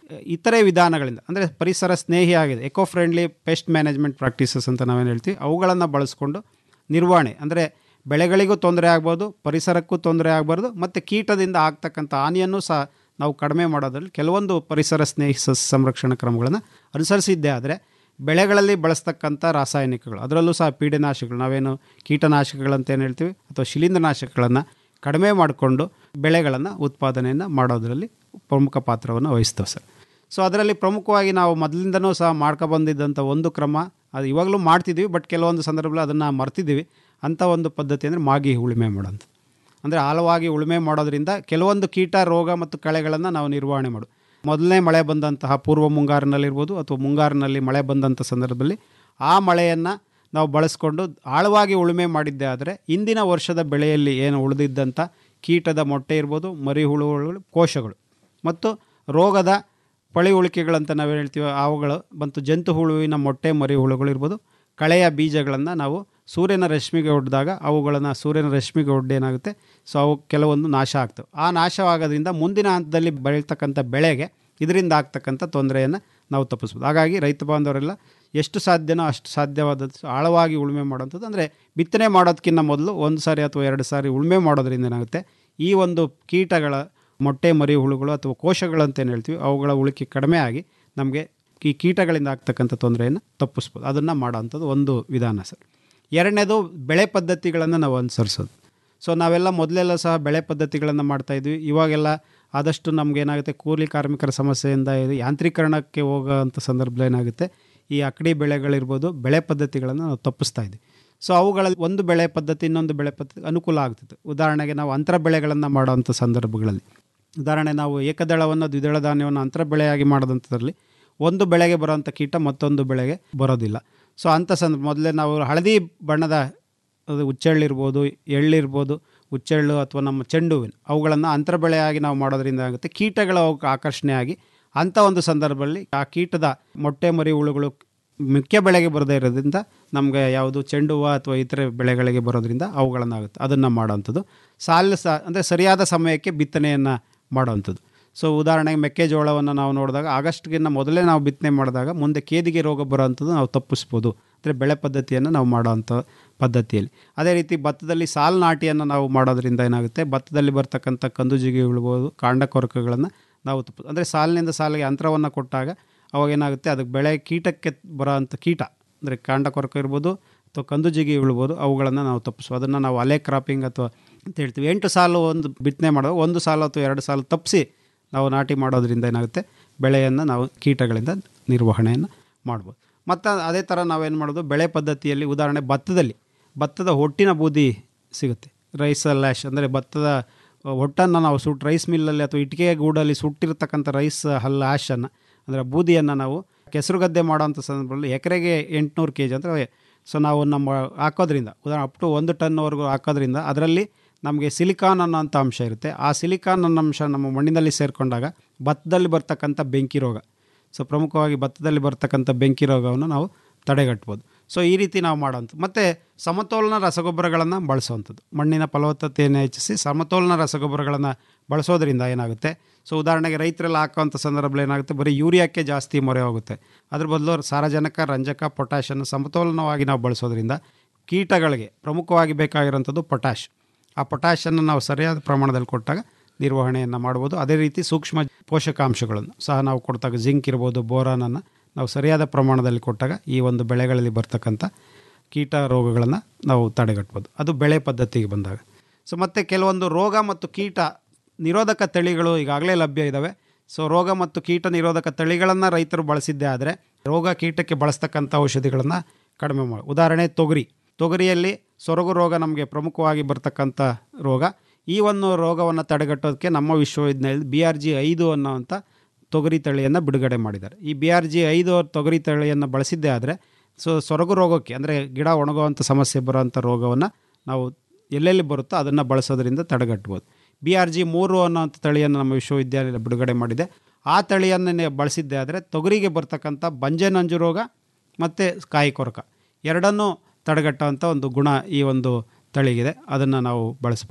ಇತರೆ ವಿಧಾನಗಳಿಂದ ಅಂದರೆ ಪರಿಸರ ಸ್ನೇಹಿಯಾಗಿದೆ eco friendly pest management practices ಅಂತ ನಾವೇನು ಹೇಳ್ತೀವಿ ಅವುಗಳನ್ನು ಬಳಸ್ಕೊಂಡು ನಿರ್ವಹಣೆ ಅಂದರೆ ಬೆಳೆಗಳಿಗೂ ತೊಂದರೆ ಆಗ್ಬೋದು ಪರಿಸರಕ್ಕೂ ತೊಂದರೆ ಆಗಬಾರ್ದು ಮತ್ತು ಕೀಟದಿಂದ ಆಗ್ತಕ್ಕಂಥ ಹಾನಿಯನ್ನು ಸಹ ನಾವು ಕಡಿಮೆ ಮಾಡೋದ್ರಲ್ಲಿ ಕೆಲವೊಂದು ಪರಿಸರ ಸ್ನೇಹಿ ಸಸ್ಯ ಸಂರಕ್ಷಣಾ ಕ್ರಮಗಳನ್ನು ಅನುಸರಿಸಿದ್ದೇ ಆದರೆ ಬೆಳೆಗಳಲ್ಲಿ ಬಳಸ್ತಕ್ಕಂಥ ರಾಸಾಯನಿಕಗಳು ಅದರಲ್ಲೂ ಸಹ ಪೀಡನಾಶಕಗಳು ನಾವೇನು ಕೀಟನಾಶಕಗಳಂತ ಏನು ಹೇಳ್ತೀವಿ ಅಥವಾ ಶಿಲೀಂಧ್ರನಾಶಕಗಳನ್ನು ಕಡಿಮೆ ಮಾಡಿಕೊಂಡು ಬೆಳೆಗಳನ್ನು ಉತ್ಪಾದನೆಯನ್ನು ಮಾಡೋದರಲ್ಲಿ ಪ್ರಮುಖ ಪಾತ್ರವನ್ನು ವಹಿಸ್ತವೆ ಸರ್ ಸೊ ಅದರಲ್ಲಿ ಪ್ರಮುಖವಾಗಿ ನಾವು ಮೊದಲಿಂದನೂ ಸಹ ಮಾಡ್ಕೊಬಂದಿದ್ದಂಥ ಒಂದು ಕ್ರಮ ಅದು ಇವಾಗಲೂ ಮಾಡ್ತಿದ್ದೀವಿ ಬಟ್ ಕೆಲವೊಂದು ಸಂದರ್ಭದಲ್ಲಿ ಅದನ್ನು ಮರ್ತಿದ್ದೀವಿ ಅಂಥ ಒಂದು ಪದ್ಧತಿ ಅಂದರೆ ಮಾಗಿ ಉಳುಮೆ ಮಾಡೋಂಥ ಅಂದರೆ ಆಳವಾಗಿ ಉಳುಮೆ ಮಾಡೋದ್ರಿಂದ ಕೆಲವೊಂದು ಕೀಟ ರೋಗ ಮತ್ತು ಕಳೆಗಳನ್ನು ನಾವು ನಿರ್ವಹಣೆ ಮಾಡು ಮೊದಲನೇ ಮಳೆ ಬಂದಂತಹ ಪೂರ್ವ ಮುಂಗಾರಿನಲ್ಲಿರ್ಬೋದು ಅಥವಾ ಮುಂಗಾರಿನಲ್ಲಿ ಮಳೆ ಬಂದಂಥ ಸಂದರ್ಭದಲ್ಲಿ ಆ ಮಳೆಯನ್ನು ನಾವು ಬಳಸ್ಕೊಂಡು ಆಳವಾಗಿ ಉಳುಮೆ ಮಾಡಿದ್ದೇ ಆದರೆ ಇಂದಿನ ವರ್ಷದ ಬೆಳೆಯಲ್ಲಿ ಏನು ಉಳಿದಿದ್ದಂಥ ಕೀಟದ ಮೊಟ್ಟೆ ಇರ್ಬೋದು ಮರಿ ಹುಳುಗಳು ಕೋಶಗಳು ಮತ್ತು ರೋಗದ ಪಳಿ ಉಳಿಕೆಗಳಂತ ನಾವು ಹೇಳ್ತೀವಿ ಅವುಗಳು ಮತ್ತು ಜಂತು ಹುಳುವಿನ ಮೊಟ್ಟೆ ಮರಿ ಹುಳುಗಳು ಇರ್ಬೋದು ಕಳೆಯ ಬೀಜಗಳನ್ನು ನಾವು ಸೂರ್ಯನ ರಶ್ಮಿಗೆ ಹೊಡೆದಾಗ ಅವುಗಳನ್ನು ಸೂರ್ಯನ ರಶ್ಮಿಗೆ ಹೊಡೆದೇನಾಗುತ್ತೆ ಸೊ ಅವು ಕೆಲವೊಂದು ನಾಶ ಆಗ್ತವೆ ಆ ನಾಶವಾಗೋದ್ರಿಂದ ಮುಂದಿನ ಹಂತದಲ್ಲಿ ಬೆಳೀತಕ್ಕಂಥ ಬೆಳೆಗೆ ಇದರಿಂದ ಆಗ್ತಕ್ಕಂಥ ತೊಂದರೆಯನ್ನು ನಾವು ತಪ್ಪಿಸ್ಬೋದು ಹಾಗಾಗಿ ರೈತ ಬಾಂಧವರೆಲ್ಲ ಎಷ್ಟು ಸಾಧ್ಯನೋ ಅಷ್ಟು ಸಾಧ್ಯವಾದಷ್ಟು ಆಳವಾಗಿ ಉಳುಮೆ ಮಾಡೋಂಥದ್ದು ಅಂದರೆ ಬಿತ್ತನೆ ಮಾಡೋದಕ್ಕಿಂತ ಮೊದಲು ಒಂದು ಸಾರಿ ಅಥವಾ ಎರಡು ಸಾರಿ ಉಳುಮೆ ಮಾಡೋದ್ರಿಂದ ಏನಾಗುತ್ತೆ ಈ ಒಂದು ಕೀಟಗಳ ಮೊಟ್ಟೆ ಮರಿ ಹುಳುಗಳು ಅಥವಾ ಕೋಶಗಳು ಅಂತ ಏನು ಹೇಳ್ತೀವಿ ಅವುಗಳ ಉಳಿಕೆ ಕಡಿಮೆ ಆಗಿ ನಮಗೆ ಈ ಕೀಟಗಳಿಂದ ಆಗ್ತಕ್ಕಂಥ ತೊಂದರೆಯನ್ನು ತಪ್ಪಿಸ್ಬೋದು ಅದನ್ನು ಮಾಡೋವಂಥದ್ದು ಒಂದು ವಿಧಾನ ಸರ್ ಎರಡನೇದು ಬೆಳೆ ಪದ್ಧತಿಗಳನ್ನು ನಾವು ಅನುಸರಿಸೋದು ಸೊ ನಾವೆಲ್ಲ ಮೊದಲೆಲ್ಲ ಸಹ ಬೆಳೆ ಪದ್ಧತಿಗಳನ್ನು ಮಾಡ್ತಾಯಿದ್ವಿ ಇವಾಗೆಲ್ಲ ಆದಷ್ಟು ನಮ್ಗೆ ಏನಾಗುತ್ತೆ ಕೂಲಿ ಕಾರ್ಮಿಕರ ಸಮಸ್ಯೆಯಿಂದ ಇದು ಯಾಂತ್ರೀಕರಣಕ್ಕೆ ಹೋಗೋವಂಥ ಸಂದರ್ಭದಲ್ಲಿ ಏನಾಗುತ್ತೆ ಈ ಅಕಡಿ ಬೆಳೆಗಳಿರ್ಬೋದು ಬೆಳೆ ಪದ್ಧತಿಗಳನ್ನು ನಾವು ತಪ್ಪಿಸ್ತಾ ಇದ್ವಿ ಸೊ ಅವುಗಳಲ್ಲಿ ಒಂದು ಬೆಳೆ ಪದ್ಧತಿ ಇನ್ನೊಂದು ಬೆಳೆ ಪದ್ಧತಿ ಅನುಕೂಲ ಆಗ್ತಿತ್ತು ಉದಾಹರಣೆಗೆ ನಾವು ಅಂತರ ಬೆಳೆಗಳನ್ನು ಮಾಡೋವಂಥ ಸಂದರ್ಭಗಳಲ್ಲಿ ಉದಾಹರಣೆ ನಾವು ಏಕದಳವನ್ನು ದ್ವಿದಳ ಧಾನ್ಯವನ್ನು ಅಂತರ ಬೆಳೆಯಾಗಿ ಮಾಡೋದಂಥದ್ರಲ್ಲಿ ಒಂದು ಬೆಳೆಗೆ ಬರೋವಂಥ ಕೀಟ ಮತ್ತೊಂದು ಬೆಳೆಗೆ ಬರೋದಿಲ್ಲ ಸೊ ಅಂಥ ಸಂದರ್ಭ ಮೊದಲೇ ನಾವು ಹಳದಿ ಬಣ್ಣದ ಅದು ಹುಚ್ಚೆಳ್ಳಿರ್ಬೋದು ಎಳ್ಳಿರ್ಬೋದು ಹುಚ್ಚೆಳ್ಳು ಅಥವಾ ನಮ್ಮ ಚೆಂಡು ಹೂವಿನ ಅವುಗಳನ್ನು ಅಂತರ ಬೆಳೆಯಾಗಿ ನಾವು ಮಾಡೋದ್ರಿಂದ ಆಗುತ್ತೆ ಕೀಟಗಳ ಅವಕ್ಕೆ ಆಕರ್ಷಣೆ ಆಗಿ ಅಂಥ ಒಂದು ಸಂದರ್ಭದಲ್ಲಿ ಆ ಕೀಟದ ಮೊಟ್ಟೆ ಮರಿ ಹುಳುಗಳು ಮುಖ್ಯ ಬೆಳೆಗೆ ಬರದೇ ಇರೋದ್ರಿಂದ ನಮಗೆ ಯಾವುದು ಚೆಂಡು ಹೂವು ಅಥವಾ ಇತರೆ ಬೆಳೆಗಳಿಗೆ ಬರೋದ್ರಿಂದ ಅವುಗಳನ್ನಾಗುತ್ತೆ ಅದನ್ನು ಮಾಡೋವಂಥದ್ದು ಸಾಲ ಸ ಅಂದರೆ ಸರಿಯಾದ ಸಮಯಕ್ಕೆ ಬಿತ್ತನೆಯನ್ನು ಮಾಡೋವಂಥದ್ದು ಸೊ ಉದಾಹರಣೆಗೆ ಮೆಕ್ಕೆಜೋಳವನ್ನು ನಾವು ನೋಡಿದಾಗ ಆಗಸ್ಟ್ಗಿನ್ನ ಮೊದಲೇ ನಾವು ಬಿತ್ತನೆ ಮಾಡಿದಾಗ ಮುಂದೆ ಕೇದಿಗೆ ರೋಗ ಬರೋವಂಥದ್ದು ನಾವು ತಪ್ಪಿಸ್ಬೋದು ಅಂದರೆ ಬೆಳೆ ಪದ್ಧತಿಯನ್ನು ನಾವು ಮಾಡೋವಂಥ ಪದ್ಧತಿಯಲ್ಲಿ ಅದೇ ರೀತಿ ಭತ್ತದಲ್ಲಿ ಸಾಲು ನಾಟಿಯನ್ನು ನಾವು ಮಾಡೋದ್ರಿಂದ ಏನಾಗುತ್ತೆ ಭತ್ತದಲ್ಲಿ ಬರ್ತಕ್ಕಂಥ ಕಂದು ಜಿಗಿ ಇಳ್ಬೋದು ಕಾಂಡ ಕೊರಕಗಳನ್ನು ನಾವು ತಪ್ಪು ಅಂದರೆ ಸಾಲಿನಿಂದ ಸಾಲಿಗೆ ಅಂತರವನ್ನು ಕೊಟ್ಟಾಗ ಅವಾಗ ಏನಾಗುತ್ತೆ ಅದಕ್ಕೆ ಬೆಳೆ ಕೀಟಕ್ಕೆ ಬರೋವಂಥ ಕೀಟ ಅಂದರೆ ಕಾಂಡ ಕೊರಕ ಇರ್ಬೋದು ಅಥವಾ ಕಂದು ಜಿಗಿ ಇಳ್ಬೋದು ಅವುಗಳನ್ನು ನಾವು ತಪ್ಪಿಸು ಅದನ್ನು ನಾವು ಅಲೆ ಕ್ರಾಪಿಂಗ್ ಅಥವಾ ಅಂತ ಹೇಳ್ತೀವಿ ಎಂಟು ಸಾಲು ಒಂದು ಬಿತ್ತನೆ ಮಾಡೋದು ಒಂದು ಸಾಲು ಅಥವಾ ಎರಡು ಸಾಲು ತಪ್ಪಿಸಿ ನಾವು ನಾಟಿ ಮಾಡೋದ್ರಿಂದ ಏನಾಗುತ್ತೆ ಬೆಳೆಯನ್ನು ನಾವು ಕೀಟಗಳಿಂದ ನಿರ್ವಹಣೆಯನ್ನು ಮಾಡ್ಬೋದು ಮತ್ತು ಅದೇ ಥರ ನಾವೇನು ಮಾಡೋದು ಬೆಳೆ ಪದ್ಧತಿಯಲ್ಲಿ ಉದಾಹರಣೆ ಭತ್ತದಲ್ಲಿ ಭತ್ತದ ಹೊಟ್ಟಿನ ಬೂದಿ ಸಿಗುತ್ತೆ ರೈಸ್ ಲ್ಯಾಶ್ ಅಂದರೆ ಭತ್ತದ ಹೊಟ್ಟನ್ನು ನಾವು ಸುಟ್ಟು ರೈಸ್ ಮಿಲ್ಲಲ್ಲಿ ಅಥವಾ ಇಟ್ಟಿಗೆ ಗೂಡಲ್ಲಿ ಸುಟ್ಟಿರ್ತಕ್ಕಂಥ ರೈಸ್ ಹಲ್ಲ ಆ್ಯಶನ್ನು ಅಂದರೆ ಬೂದಿಯನ್ನು ನಾವು ಕೆಸರು ಗದ್ದೆ ಮಾಡೋಂಥ ಸಂದರ್ಭದಲ್ಲಿ ಎಕರೆಗೆ ಎಂಟುನೂರು ಕೆ ಜಿ ಅಂದರೆ ಸೊ ನಾವು ನಮ್ಮ ಹಾಕೋದ್ರಿಂದ ಉದಾಹರಣೆ ಅಪ್ ಟು ಒಂದು ಟನ್ವರೆಗೂ ಹಾಕೋದ್ರಿಂದ ಅದರಲ್ಲಿ ನಮಗೆ ಸಿಲಿಕಾನ್ ಅನ್ನೋಂಥ ಅಂಶ ಇರುತ್ತೆ ಆ ಸಿಲಿಕಾನ್ ಅನ್ನೋ ಅಂಶ ನಮ್ಮ ಮಣ್ಣಿನಲ್ಲಿ ಸೇರಿಕೊಂಡಾಗ ಭತ್ತದಲ್ಲಿ ಬರ್ತಕ್ಕಂಥ ಬೆಂಕಿ ರೋಗ ಸೊ ಪ್ರಮುಖವಾಗಿ ಭತ್ತದಲ್ಲಿ ಬರ್ತಕ್ಕಂಥ ಬೆಂಕಿ ರೋಗವನ್ನು ನಾವು ತಡೆಗಟ್ಬೋದು ಸೊ ಈ ರೀತಿ ನಾವು ಮಾಡೋಂಥ ಮತ್ತು ಸಮತೋಲನ ರಸಗೊಬ್ಬರಗಳನ್ನು ಬಳಸುವಂಥದ್ದು ಮಣ್ಣಿನ ಫಲವತ್ತತೆಯನ್ನು ಹೆಚ್ಚಿಸಿ ಸಮತೋಲನ ರಸಗೊಬ್ಬರಗಳನ್ನು ಬಳಸೋದ್ರಿಂದ ಏನಾಗುತ್ತೆ ಸೊ ಉದಾಹರಣೆಗೆ ರೈತರೆಲ್ಲ ಹಾಕೋವಂಥ ಸಂದರ್ಭದಲ್ಲಿ ಏನಾಗುತ್ತೆ ಬರೀ ಯೂರಿಯಾಕ್ಕೆ ಜಾಸ್ತಿ ಮೊರೆ ಹೋಗುತ್ತೆ ಅದ್ರ ಬದಲು ಸಾರಜನಕ ರಂಜಕ ಪೊಟ್ಯಾಷನ್ನು ಸಮತೋಲನವಾಗಿ ನಾವು ಬಳಸೋದ್ರಿಂದ ಕೀಟಗಳಿಗೆ ಪ್ರಮುಖವಾಗಿ ಬೇಕಾಗಿರೋಂಥದ್ದು ಪೊಟ್ಯಾಷ್ ಆ ಪೊಟ್ಯಾಷನ್ನು ನಾವು ಸರಿಯಾದ ಪ್ರಮಾಣದಲ್ಲಿ ಕೊಟ್ಟಾಗ ನಿರ್ವಹಣೆಯನ್ನು ಮಾಡ್ಬೋದು ಅದೇ ರೀತಿ ಸೂಕ್ಷ್ಮ ಪೋಷಕಾಂಶಗಳನ್ನು ಸಹ ನಾವು ಕೊಡ್ತಾಗ ಜಿಂಕ್ ಇರ್ಬೋದು ಬೋರಾನನ್ನು ನಾವು ಸರಿಯಾದ ಪ್ರಮಾಣದಲ್ಲಿ ಕೊಟ್ಟಾಗ ಈ ಒಂದು ಬೆಳೆಗಳಲ್ಲಿ ಬರ್ತಕ್ಕಂಥ ಕೀಟ ರೋಗಗಳನ್ನು ನಾವು ತಡೆಗಟ್ಬೋದು ಅದು ಬೆಳೆ ಪದ್ಧತಿಗೆ ಬಂದಾಗ ಸೊ ಮತ್ತು ಕೆಲವೊಂದು ರೋಗ ಮತ್ತು ಕೀಟ ನಿರೋಧಕ ತಳಿಗಳು ಈಗಾಗಲೇ ಲಭ್ಯ ಇದ್ದಾವೆ ಸೊ ರೋಗ ಮತ್ತು ಕೀಟ ನಿರೋಧಕ ತಳಿಗಳನ್ನು ರೈತರು ಬಳಸಿದ್ದೇ ಆದರೆ ರೋಗ ಕೀಟಕ್ಕೆ ಬಳಸ್ತಕ್ಕಂಥ ಔಷಧಿಗಳನ್ನು ಕಡಿಮೆ ಮಾಡಿ ಉದಾಹರಣೆ ತೊಗರಿ ತೊಗರಿಯಲ್ಲಿ ಸೊರಗು ರೋಗ ನಮಗೆ ಪ್ರಮುಖವಾಗಿ ಬರ್ತಕ್ಕಂಥ ರೋಗ ಈ ಒಂದು ರೋಗವನ್ನು ತಡೆಗಟ್ಟೋದಕ್ಕೆ ನಮ್ಮ ವಿಶ್ವವಿದ್ಯಾಲಯದಲ್ಲಿ ಬಿ ಆರ್ ಜಿ ಐದು ಅನ್ನೋವಂಥ ತೊಗರಿ ತಳಿಯನ್ನು ಬಿಡುಗಡೆ ಮಾಡಿದ್ದಾರೆ ಈ ಬಿ ಆರ್ ಜಿ ಐದು ತೊಗರಿ ತಳಿಯನ್ನು ಬಳಸಿದ್ದೇ ಆದರೆ ಸೊ ಸೊರಗು ರೋಗಕ್ಕೆ ಅಂದರೆ ಗಿಡ ಒಣಗುವಂಥ ಸಮಸ್ಯೆ ಬರುವಂಥ ರೋಗವನ್ನು ನಾವು ಎಲ್ಲೆಲ್ಲಿ ಬರುತ್ತೋ ಅದನ್ನು ಬಳಸೋದ್ರಿಂದ ತಡೆಗಟ್ಬೋದು ಬಿ ಆರ್ ಜಿ ಮೂರು ಅನ್ನೋಂಥ ತಳಿಯನ್ನು ನಮ್ಮ ವಿಶ್ವವಿದ್ಯಾಲಯ ಬಿಡುಗಡೆ ಮಾಡಿದೆ ಆ ತಳಿಯನ್ನು ಬಳಸಿದ್ದೇ ಆದರೆ ತೊಗರಿಗೆ ಬರ್ತಕ್ಕಂಥ ಬಂಜೆ ನಂಜು ರೋಗ ಮತ್ತು ಕಾಯಿ ಕೊರಕ ಎರಡನ್ನೂ ತಡೆಗಟ್ಟುವಂಥ ಒಂದು ಗುಣ ಈ ಒಂದು ತಳಿಗಿದೆ ಅದನ್ನು ನಾವು ಬಳಸ್ಬೋದು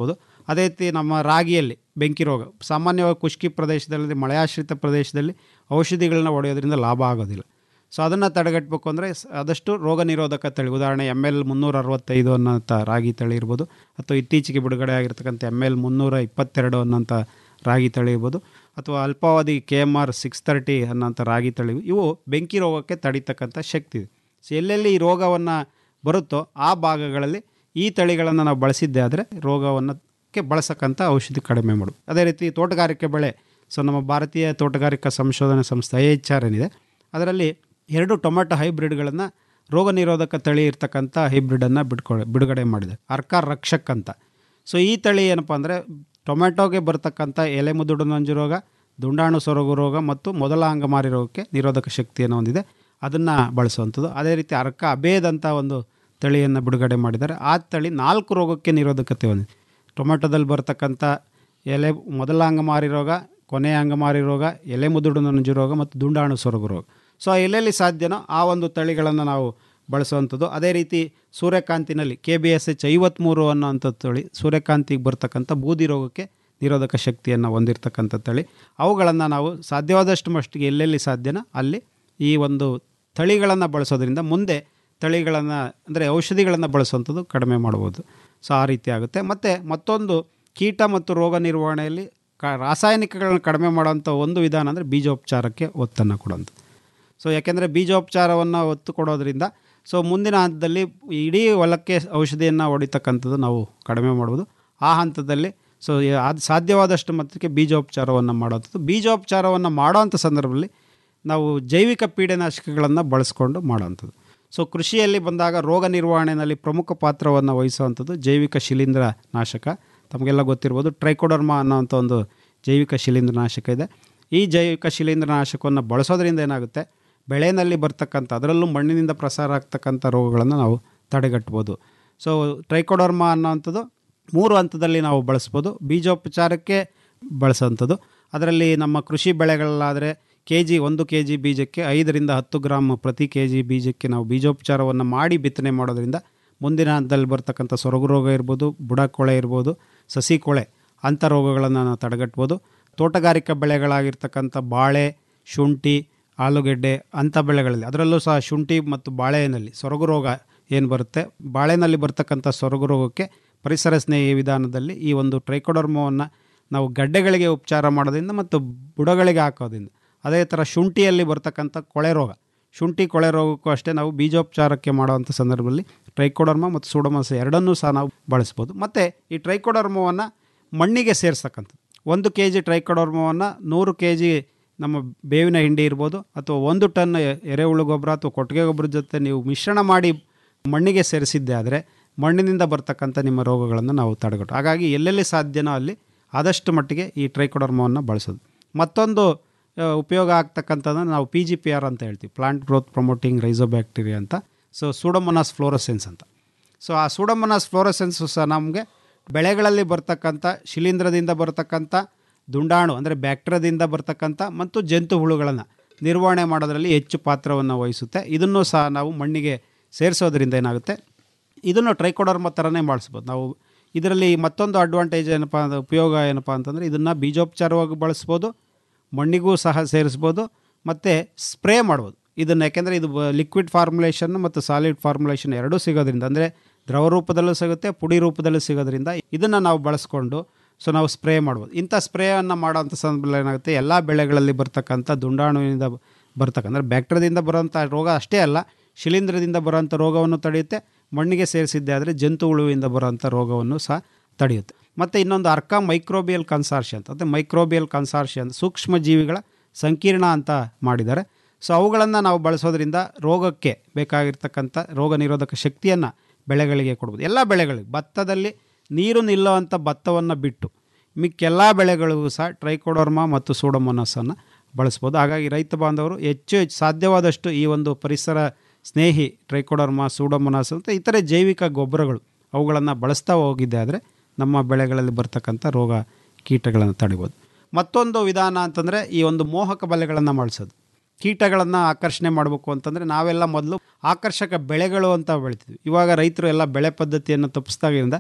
ಅದೇ ರೀತಿ ನಮ್ಮ ರಾಗಿಯಲ್ಲಿ ಬೆಂಕಿ ರೋಗ ಸಾಮಾನ್ಯವಾಗಿ ಖುಷ್ಕಿ ಪ್ರದೇಶದಲ್ಲಿ ಮಳೆಯಾಶ್ರಿತ ಪ್ರದೇಶದಲ್ಲಿ ಔಷಧಿಗಳನ್ನ ಹೊಡೆಯೋದ್ರಿಂದ ಲಾಭ ಆಗೋದಿಲ್ಲ ಸೊ ಅದನ್ನು ತಡೆಗಟ್ಟಬೇಕು ಅಂದರೆ ಆದಷ್ಟು ರೋಗ ನಿರೋಧಕ ತಳಿ ಉದಾಹರಣೆ ಎಮ್ ಎಲ್ ಮುನ್ನೂರ ಅರವತ್ತೈದು ಅನ್ನೋಂಥ ರಾಗಿ ತಳಿ ಇರ್ಬೋದು ಅಥವಾ ಇತ್ತೀಚೆಗೆ ಬಿಡುಗಡೆ ಆಗಿರ್ತಕ್ಕಂಥ ಎಮ್ ಎಲ್ ಮುನ್ನೂರ ಇಪ್ಪತ್ತೆರಡು ಅನ್ನೋಂಥ ರಾಗಿ ತಳಿ ಇರ್ಬೋದು ಅಥವಾ ಅಲ್ಪಾವಧಿ K M R six thirty ಅನ್ನೋಂಥ ರಾಗಿ ತಳಿ ಇವು ಬೆಂಕಿ ರೋಗಕ್ಕೆ ತಡಿತಕ್ಕಂಥ ಶಕ್ತಿ ಇದೆ ಸೊ ಎಲ್ಲೆಲ್ಲಿ ಈ ರೋಗವನ್ನು ಬರುತ್ತೋ ಆ ಭಾಗಗಳಲ್ಲಿ ಈ ತಳಿಗಳನ್ನು ನಾವು ಬಳಸಿದ್ದೆ ಆದರೆ ರೋಗವನ್ನು ಕ್ಕೆ ಬಳಸಕ್ಕಂಥ ಔಷಧಿ ಕಡಿಮೆ ಮಾಡೋದು ಅದೇ ರೀತಿ ತೋಟಗಾರಿಕೆ ಬೆಳೆ ಸೊ ನಮ್ಮ ಭಾರತೀಯ ತೋಟಗಾರಿಕಾ ಸಂಶೋಧನಾ ಸಂಸ್ಥೆ ಐ ಎಚ್ ಆರ್ ಏನಿದೆ ಅದರಲ್ಲಿ ಎರಡು ಟೊಮೆಟೊ ಹೈಬ್ರಿಡ್ಗಳನ್ನು ರೋಗ ನಿರೋಧಕ ತಳಿ ಇರ್ತಕ್ಕಂಥ ಹೈಬ್ರಿಡನ್ನು ಬಿಡ್ಕೊಳೆ ಬಿಡುಗಡೆ ಮಾಡಿದೆ ಅರ್ಕಾರ್ ರಕ್ಷಕ್ ಅಂತ ಸೊ ಈ ತಳಿ ಏನಪ್ಪ ಅಂದರೆ ಟೊಮೆಟೊಗೆ ಬರ್ತಕ್ಕಂಥ ಎಲೆ ಮುದುಡು ನಂಜು ರೋಗ ದುಂಡಾಣು ಸೊರಗು ರೋಗ ಮತ್ತು ಮೊದಲ ಅಂಗಮಾರಿ ರೋಗಕ್ಕೆ ನಿರೋಧಕ ಶಕ್ತಿಯನ್ನು ಹೊಂದಿದೆ ಅದನ್ನು ಬಳಸುವಂಥದ್ದು ಅದೇ ರೀತಿ ಅರ್ಕ ಅಬೇದ್ ಅಂತ ಒಂದು ತಳಿಯನ್ನು ಬಿಡುಗಡೆ ಮಾಡಿದ್ದಾರೆ ಆ ತಳಿ ನಾಲ್ಕು ರೋಗಕ್ಕೆ ನಿರೋಧಕತೆ ಹೊಂದಿದೆ ಟೊಮೆಟೊದಲ್ಲಿ ಬರ್ತಕ್ಕಂಥ ಎಲೆ ಮೊದಲ ಅಂಗಮಾರಿ ರೋಗ ಕೊನೆಯ ಅಂಗಮಾರಿ ರೋಗ ಎಲೆ ಮುದುಡು ನಂಜು ರೋಗ ಮತ್ತು ದುಂಡಾಣು ಸೊರಗು ರೋಗ ಸೊ ಎಲ್ಲೆಲ್ಲಿ ಸಾಧ್ಯನೋ ಆ ಒಂದು ತಳಿಗಳನ್ನು ನಾವು ಬಳಸುವಂಥದ್ದು ಅದೇ ರೀತಿ ಸೂರ್ಯಕಾಂತಿನಲ್ಲಿ ಕೆ ಬಿ ಎಸ್ ಎಚ್ ಐವತ್ತ್ಮೂರು ಅನ್ನೋಂಥ ತಳಿ ಸೂರ್ಯಕಾಂತಿಗೆ ಬರ್ತಕ್ಕಂಥ ಬೂದಿ ರೋಗಕ್ಕೆ ನಿರೋಧಕ ಶಕ್ತಿಯನ್ನು ಹೊಂದಿರತಕ್ಕಂಥ ತಳಿ ಅವುಗಳನ್ನು ನಾವು ಸಾಧ್ಯವಾದಷ್ಟು ಮಟ್ಟಿಗೆ ಎಲ್ಲೆಲ್ಲಿ ಸಾಧ್ಯನೋ ಅಲ್ಲಿ ಈ ಒಂದು ತಳಿಗಳನ್ನು ಬಳಸೋದ್ರಿಂದ ಮುಂದೆ ತಳಿಗಳನ್ನು ಅಂದರೆ ಔಷಧಿಗಳನ್ನು ಬಳಸುವಂಥದ್ದು ಕಡಿಮೆ ಮಾಡ್ಬೋದು ಸೊ ಆ ರೀತಿ ಆಗುತ್ತೆ ಮತ್ತು ಮತ್ತೊಂದು ಕೀಟ ಮತ್ತು ರೋಗ ನಿರ್ವಹಣೆಯಲ್ಲಿ ಕ ರಾಸಾಯನಿಕಗಳನ್ನು ಕಡಿಮೆ ಮಾಡೋಂಥ ಒಂದು ವಿಧಾನ ಅಂದರೆ ಬೀಜೋಪಚಾರಕ್ಕೆ ಒತ್ತನ್ನು ಕೊಡೋಂಥದ್ದು ಸೊ ಯಾಕೆಂದರೆ ಬೀಜೋಪಚಾರವನ್ನು ಒತ್ತು ಕೊಡೋದ್ರಿಂದ ಸೊ ಮುಂದಿನ ಹಂತದಲ್ಲಿ ಇಡೀ ಹೊಲಕ್ಕೆ ಔಷಧಿಯನ್ನು ಹೊಡಿತಕ್ಕಂಥದ್ದು ನಾವು ಕಡಿಮೆ ಮಾಡ್ಬೋದು ಆ ಹಂತದಲ್ಲಿ ಸೊ ಅದು ಸಾಧ್ಯವಾದಷ್ಟು ಮಟ್ಟಕ್ಕೆ ಬೀಜೋಪಚಾರವನ್ನು ಮಾಡೋಂಥದ್ದು ಬೀಜೋಪಚಾರವನ್ನು ಮಾಡೋವಂಥ ಸಂದರ್ಭದಲ್ಲಿ ನಾವು ಜೈವಿಕ ಪೀಡನಾಶಕಗಳನ್ನು ಬಳಸ್ಕೊಂಡು ಮಾಡೋವಂಥದ್ದು ಸೊ ಕೃಷಿಯಲ್ಲಿ ಬಂದಾಗ ರೋಗ ನಿರ್ವಹಣೆಯಲ್ಲಿ ಪ್ರಮುಖ ಪಾತ್ರವನ್ನು ವಹಿಸುವಂಥದ್ದು ಜೈವಿಕ ಶಿಲೀಂಧ್ರ ನಾಶಕ ತಮಗೆಲ್ಲ ಗೊತ್ತಿರ್ಬೋದು ಟ್ರೈಕೋಡರ್ಮಾ ಅನ್ನೋವಂಥ ಒಂದು ಜೈವಿಕ ಶಿಲೀಂಧ್ರ ನಾಶಕ ಇದೆ ಈ ಜೈವಿಕ ಶಿಲೀಂಧ್ರ ನಾಶಕವನ್ನು ಬಳಸೋದ್ರಿಂದ ಏನಾಗುತ್ತೆ ಬೆಳೆಯಲ್ಲಿ ಬರ್ತಕ್ಕಂಥ ಅದರಲ್ಲೂ ಮಣ್ಣಿನಿಂದ ಪ್ರಸಾರ ಆಗ್ತಕ್ಕಂಥ ರೋಗಗಳನ್ನು ನಾವು ತಡೆಗಟ್ಬೋದು ಸೊ ಟ್ರೈಕೋಡರ್ಮಾ ಅನ್ನೋವಂಥದ್ದು ಮೂರು ಹಂತದಲ್ಲಿ ನಾವು ಬಳಸ್ಬೋದು ಬೀಜೋಪಚಾರಕ್ಕೆ ಬಳಸೋವಂಥದ್ದು ಅದರಲ್ಲಿ ನಮ್ಮ ಕೃಷಿ ಬೆಳೆಗಳಲ್ಲಾದರೆ ಕೆ ಜಿ ಒಂದು ಕೆ ಜಿ ಬೀಜಕ್ಕೆ ಐದರಿಂದ ಹತ್ತು ಗ್ರಾಮ್ ಪ್ರತಿ ಕೆ ಜಿ ಬೀಜಕ್ಕೆ ನಾವು ಬೀಜೋಪಚಾರವನ್ನು ಮಾಡಿ ಬಿತ್ತನೆ ಮಾಡೋದ್ರಿಂದ ಮುಂದಿನ ಹಂತದಲ್ಲಿ ಬರ್ತಕ್ಕಂಥ ಸೊರಗು ರೋಗ ಇರ್ಬೋದು ಬುಡಕೊಳೆ ಇರ್ಬೋದು ಸಸಿ ಕೊಳೆ ಅಂಥ ರೋಗಗಳನ್ನು ನಾವು ತಡೆಗಟ್ಬೋದು ತೋಟಗಾರಿಕಾ ಬೆಳೆಗಳಾಗಿರ್ತಕ್ಕಂಥ ಬಾಳೆ ಶುಂಠಿ ಆಲೂಗೆಡ್ಡೆ ಅಂಥ ಬೆಳೆಗಳಲ್ಲಿ ಅದರಲ್ಲೂ ಸಹ ಶುಂಠಿ ಮತ್ತು ಬಾಳೆನಲ್ಲಿ ಸೊರಗು ರೋಗ ಏನು ಬರುತ್ತೆ ಬಾಳೆನಲ್ಲಿ ಬರ್ತಕ್ಕಂಥ ಸೊರಗು ರೋಗಕ್ಕೆ ಪರಿಸರ ಸ್ನೇಹಿ ವಿಧಾನದಲ್ಲಿ ಈ ಒಂದು ಟ್ರೈಕೋಡರ್ಮವನ್ನು ನಾವು ಗಡ್ಡೆಗಳಿಗೆ ಉಪಚಾರ ಮಾಡೋದ್ರಿಂದ ಮತ್ತು ಬುಡಗಳಿಗೆ ಹಾಕೋದ್ರಿಂದ ಅದೇ ಥರ ಶುಂಠಿಯಲ್ಲಿ ಬರ್ತಕ್ಕಂಥ ಕೊಳೆ ರೋಗ ಶುಂಠಿ ಕೊಳೆ ರೋಗಕ್ಕೂ ಅಷ್ಟೇ ನಾವು ಬೀಜೋಪಚಾರಕ್ಕೆ ಮಾಡುವಂಥ ಸಂದರ್ಭದಲ್ಲಿ ಟ್ರೈಕೋಡರ್ಮ ಮತ್ತು ಸೂಡೋಮೋಸ ಎರಡನ್ನೂ ಸಹ ನಾವು ಬಳಸ್ಬೋದು ಮತ್ತು ಈ ಟ್ರೈಕೋಡರ್ಮವನ್ನು ಮಣ್ಣಿಗೆ ಸೇರಿಸ್ತಕ್ಕಂಥದ್ದು ಒಂದು ಕೆ ಜಿ ಟ್ರೈಕೋಡರ್ಮವನ್ನು ನೂರು ಕೆ ಜಿ ನಮ್ಮ ಬೇವಿನ ಹಿಂಡಿ ಇರ್ಬೋದು ಅಥವಾ ಒಂದು ಟನ್ ಎರೆಹುಳು ಗೊಬ್ಬರ ಅಥವಾ ಕೊಟ್ಟಿಗೆ ಗೊಬ್ಬರದ ಜೊತೆ ನೀವು ಮಿಶ್ರಣ ಮಾಡಿ ಮಣ್ಣಿಗೆ ಸೇರಿಸಿದ್ದೆ ಆದರೆ ಮಣ್ಣಿನಿಂದ ಬರ್ತಕ್ಕಂಥ ನಿಮ್ಮ ರೋಗಗಳನ್ನು ನಾವು ತಡೆಗಟ್ಟು ಹಾಗಾಗಿ ಎಲ್ಲೆಲ್ಲಿ ಸಾಧ್ಯನೋ ಅಲ್ಲಿ ಆದಷ್ಟು ಮಟ್ಟಿಗೆ ಈ ಟ್ರೈಕೋಡರ್ಮವನ್ನು ಬಳಸೋದು ಮತ್ತೊಂದು ಆ, ಉಪಯೋಗ ಆಗ್ತಕ್ಕಂಥದ್ದನ್ನು ನಾವು ಪಿ ಜಿ ಪಿ ಆರ್ ಅಂತ ಹೇಳ್ತೀವಿ ಪ್ಲಾಂಟ್ ಗ್ರೋತ್ ಪ್ರಮೋಟಿಂಗ್ ರೈಸೋಬ್ಯಾಕ್ಟೀರಿಯಾ ಅಂತ ಸೊ ಸೂಡೋಮೊನಾಸ್ ಫ್ಲೋರೋಸೆನ್ಸ್ ಅಂತ ಸೊ ಆ ಸೂಡೋಮೊನಾಸ್ ಫ್ಲೋರೋಸೆನ್ಸು ಸಹ ನಮಗೆ ಬೆಳೆಗಳಲ್ಲಿ ಬರ್ತಕ್ಕಂಥ ಶಿಲೀಂಧ್ರದಿಂದ ಬರ್ತಕ್ಕಂಥ ದುಂಡಾಣು ಅಂದರೆ ಬ್ಯಾಕ್ಟೀರಿಯಾದಿಂದ ಬರ್ತಕ್ಕಂಥ ಮತ್ತು ಜಂತು ಹುಳುಗಳನ್ನು ನಿರ್ವಹಣೆ ಮಾಡೋದರಲ್ಲಿ ಹೆಚ್ಚು ಪಾತ್ರವನ್ನು ವಹಿಸುತ್ತೆ ಇದನ್ನು ಸಹ ನಾವು ಮಣ್ಣಿಗೆ ಸೇರಿಸೋದ್ರಿಂದ ಏನಾಗುತ್ತೆ ಇದನ್ನು ಟ್ರೈಕೋಡರ್ಮ ಥರನೇ ಮಾಡಿಸ್ಬೋದು ನಾವು ಇದರಲ್ಲಿ ಮತ್ತೊಂದು ಅಡ್ವಾಂಟೇಜ್ ಏನಪ್ಪ ಅಂದ್ರೆ ಉಪಯೋಗ ಏನಪ್ಪ ಅಂತಂದರೆ ಇದನ್ನು ಬೀಜೋಪಚಾರವಾಗಿ ಬಳಸ್ಬೋದು ಮಣ್ಣಿಗೂ ಸಹ ಸೇರಿಸ್ಬೋದು ಮತ್ತು ಸ್ಪ್ರೇ ಮಾಡ್ಬೋದು ಇದನ್ನು ಯಾಕೆಂದರೆ ಇದು ಲಿಕ್ವಿಡ್ ಫಾರ್ಮುಲೇಷನ್ ಮತ್ತು ಸಾಲಿಡ್ ಫಾರ್ಮುಲೇಷನ್ ಎರಡೂ ಸಿಗೋದ್ರಿಂದ ಅಂದರೆ ದ್ರವ ರೂಪದಲ್ಲೂ ಸಿಗುತ್ತೆ ಪುಡಿ ರೂಪದಲ್ಲೂ ಸಿಗೋದ್ರಿಂದ ಇದನ್ನು ನಾವು ಬಳಸ್ಕೊಂಡು ಸೊ ನಾವು ಸ್ಪ್ರೇ ಮಾಡ್ಬೋದು ಇಂಥ ಸ್ಪ್ರೇಯನ್ನು ಮಾಡೋಂಥ ಸಂದರ್ಭದಲ್ಲಿ ಏನಾಗುತ್ತೆ ಎಲ್ಲ ಬೆಳೆಗಳಲ್ಲಿ ಬರ್ತಕ್ಕಂಥ ದುಂಡಾಣುವಿನಿಂದ ಬರ್ತಕ್ಕ ಅಂದರೆ ಬ್ಯಾಕ್ಟೀರಿಯಾದಿಂದ ಬರೋಂಥ ರೋಗ ಅಷ್ಟೇ ಅಲ್ಲ ಶಿಲೀಂಧ್ರದಿಂದ ಬರೋಂಥ ರೋಗವನ್ನು ತಡೆಯುತ್ತೆ ಮಣ್ಣಿಗೆ ಸೇರಿಸಿದ್ದೆ ಆದರೆ ಜಂತು ಹುಳುವಿಂದ ಬರೋಂಥ ರೋಗವನ್ನು ಸಹ ತಡೆಯುತ್ತೆ ಮತ್ತು ಇನ್ನೊಂದು ಅರ್ಕ ಮೈಕ್ರೋಬಿಯಲ್ ಕನ್ಸಾರ್ಷಿ ಅಂತ ಅಂದರೆ ಮೈಕ್ರೋಬಿಯಲ್ ಕನ್ಸಾರ್ಷಿ ಅಂತ ಸೂಕ್ಷ್ಮ ಜೀವಿಗಳ ಸಂಕೀರ್ಣ ಅಂತ ಮಾಡಿದ್ದಾರೆ ಸೊ ಅವುಗಳನ್ನು ನಾವು ಬಳಸೋದ್ರಿಂದ ರೋಗಕ್ಕೆ ಬೇಕಾಗಿರ್ತಕ್ಕಂಥ ರೋಗ ನಿರೋಧಕ ಶಕ್ತಿಯನ್ನು ಬೆಳೆಗಳಿಗೆ ಕೊಡ್ಬೋದು ಎಲ್ಲ ಬೆಳೆಗಳಿಗೆ ಭತ್ತದಲ್ಲಿ ನೀರು ನಿಲ್ಲುವಂಥ ಭತ್ತವನ್ನು ಬಿಟ್ಟು ಮಿಕ್ಕೆಲ್ಲ ಬೆಳೆಗಳಿಗೂ ಸಹ ಟ್ರೈಕೋಡರ್ಮಾ ಮತ್ತು ಸೂಡೋಮೋನಸನ್ನು ಬಳಸ್ಬೋದು ಹಾಗಾಗಿ ರೈತ ಬಾಂಧವರು ಹೆಚ್ಚು ಹೆಚ್ಚು ಸಾಧ್ಯವಾದಷ್ಟು ಈ ಒಂದು ಪರಿಸರ ಸ್ನೇಹಿ ಟ್ರೈಕೋಡರ್ಮಾ ಸೂಡೋಮೊನಾಸ್ ಅಂತ ಇತರೆ ಜೈವಿಕ ಗೊಬ್ಬರಗಳು ಅವುಗಳನ್ನು ಬಳಸ್ತಾ ಹೋಗಿದ್ದೆ ಆದರೆ ನಮ್ಮ ಬೆಳೆಗಳಲ್ಲಿ ಬರ್ತಕ್ಕಂಥ ರೋಗ ಕೀಟಗಳನ್ನು ತಡಿಬೋದು ಮತ್ತೊಂದು ವಿಧಾನ ಅಂತಂದರೆ ಈ ಒಂದು ಮೋಹಕ ಬಲೆಗಳನ್ನು ಮಾಡಿಸೋದು ಕೀಟಗಳನ್ನು ಆಕರ್ಷಣೆ ಮಾಡಬೇಕು ಅಂತಂದರೆ ನಾವೆಲ್ಲ ಮೊದಲು ಆಕರ್ಷಕ ಬೆಳೆಗಳು ಅಂತ ಬೆಳಿತಿದ್ವಿ ಇವಾಗ ರೈತರು ಎಲ್ಲ ಬೆಳೆ ಪದ್ಧತಿಯನ್ನು ತಪ್ಪಿಸ್ದಾಗಿಂದ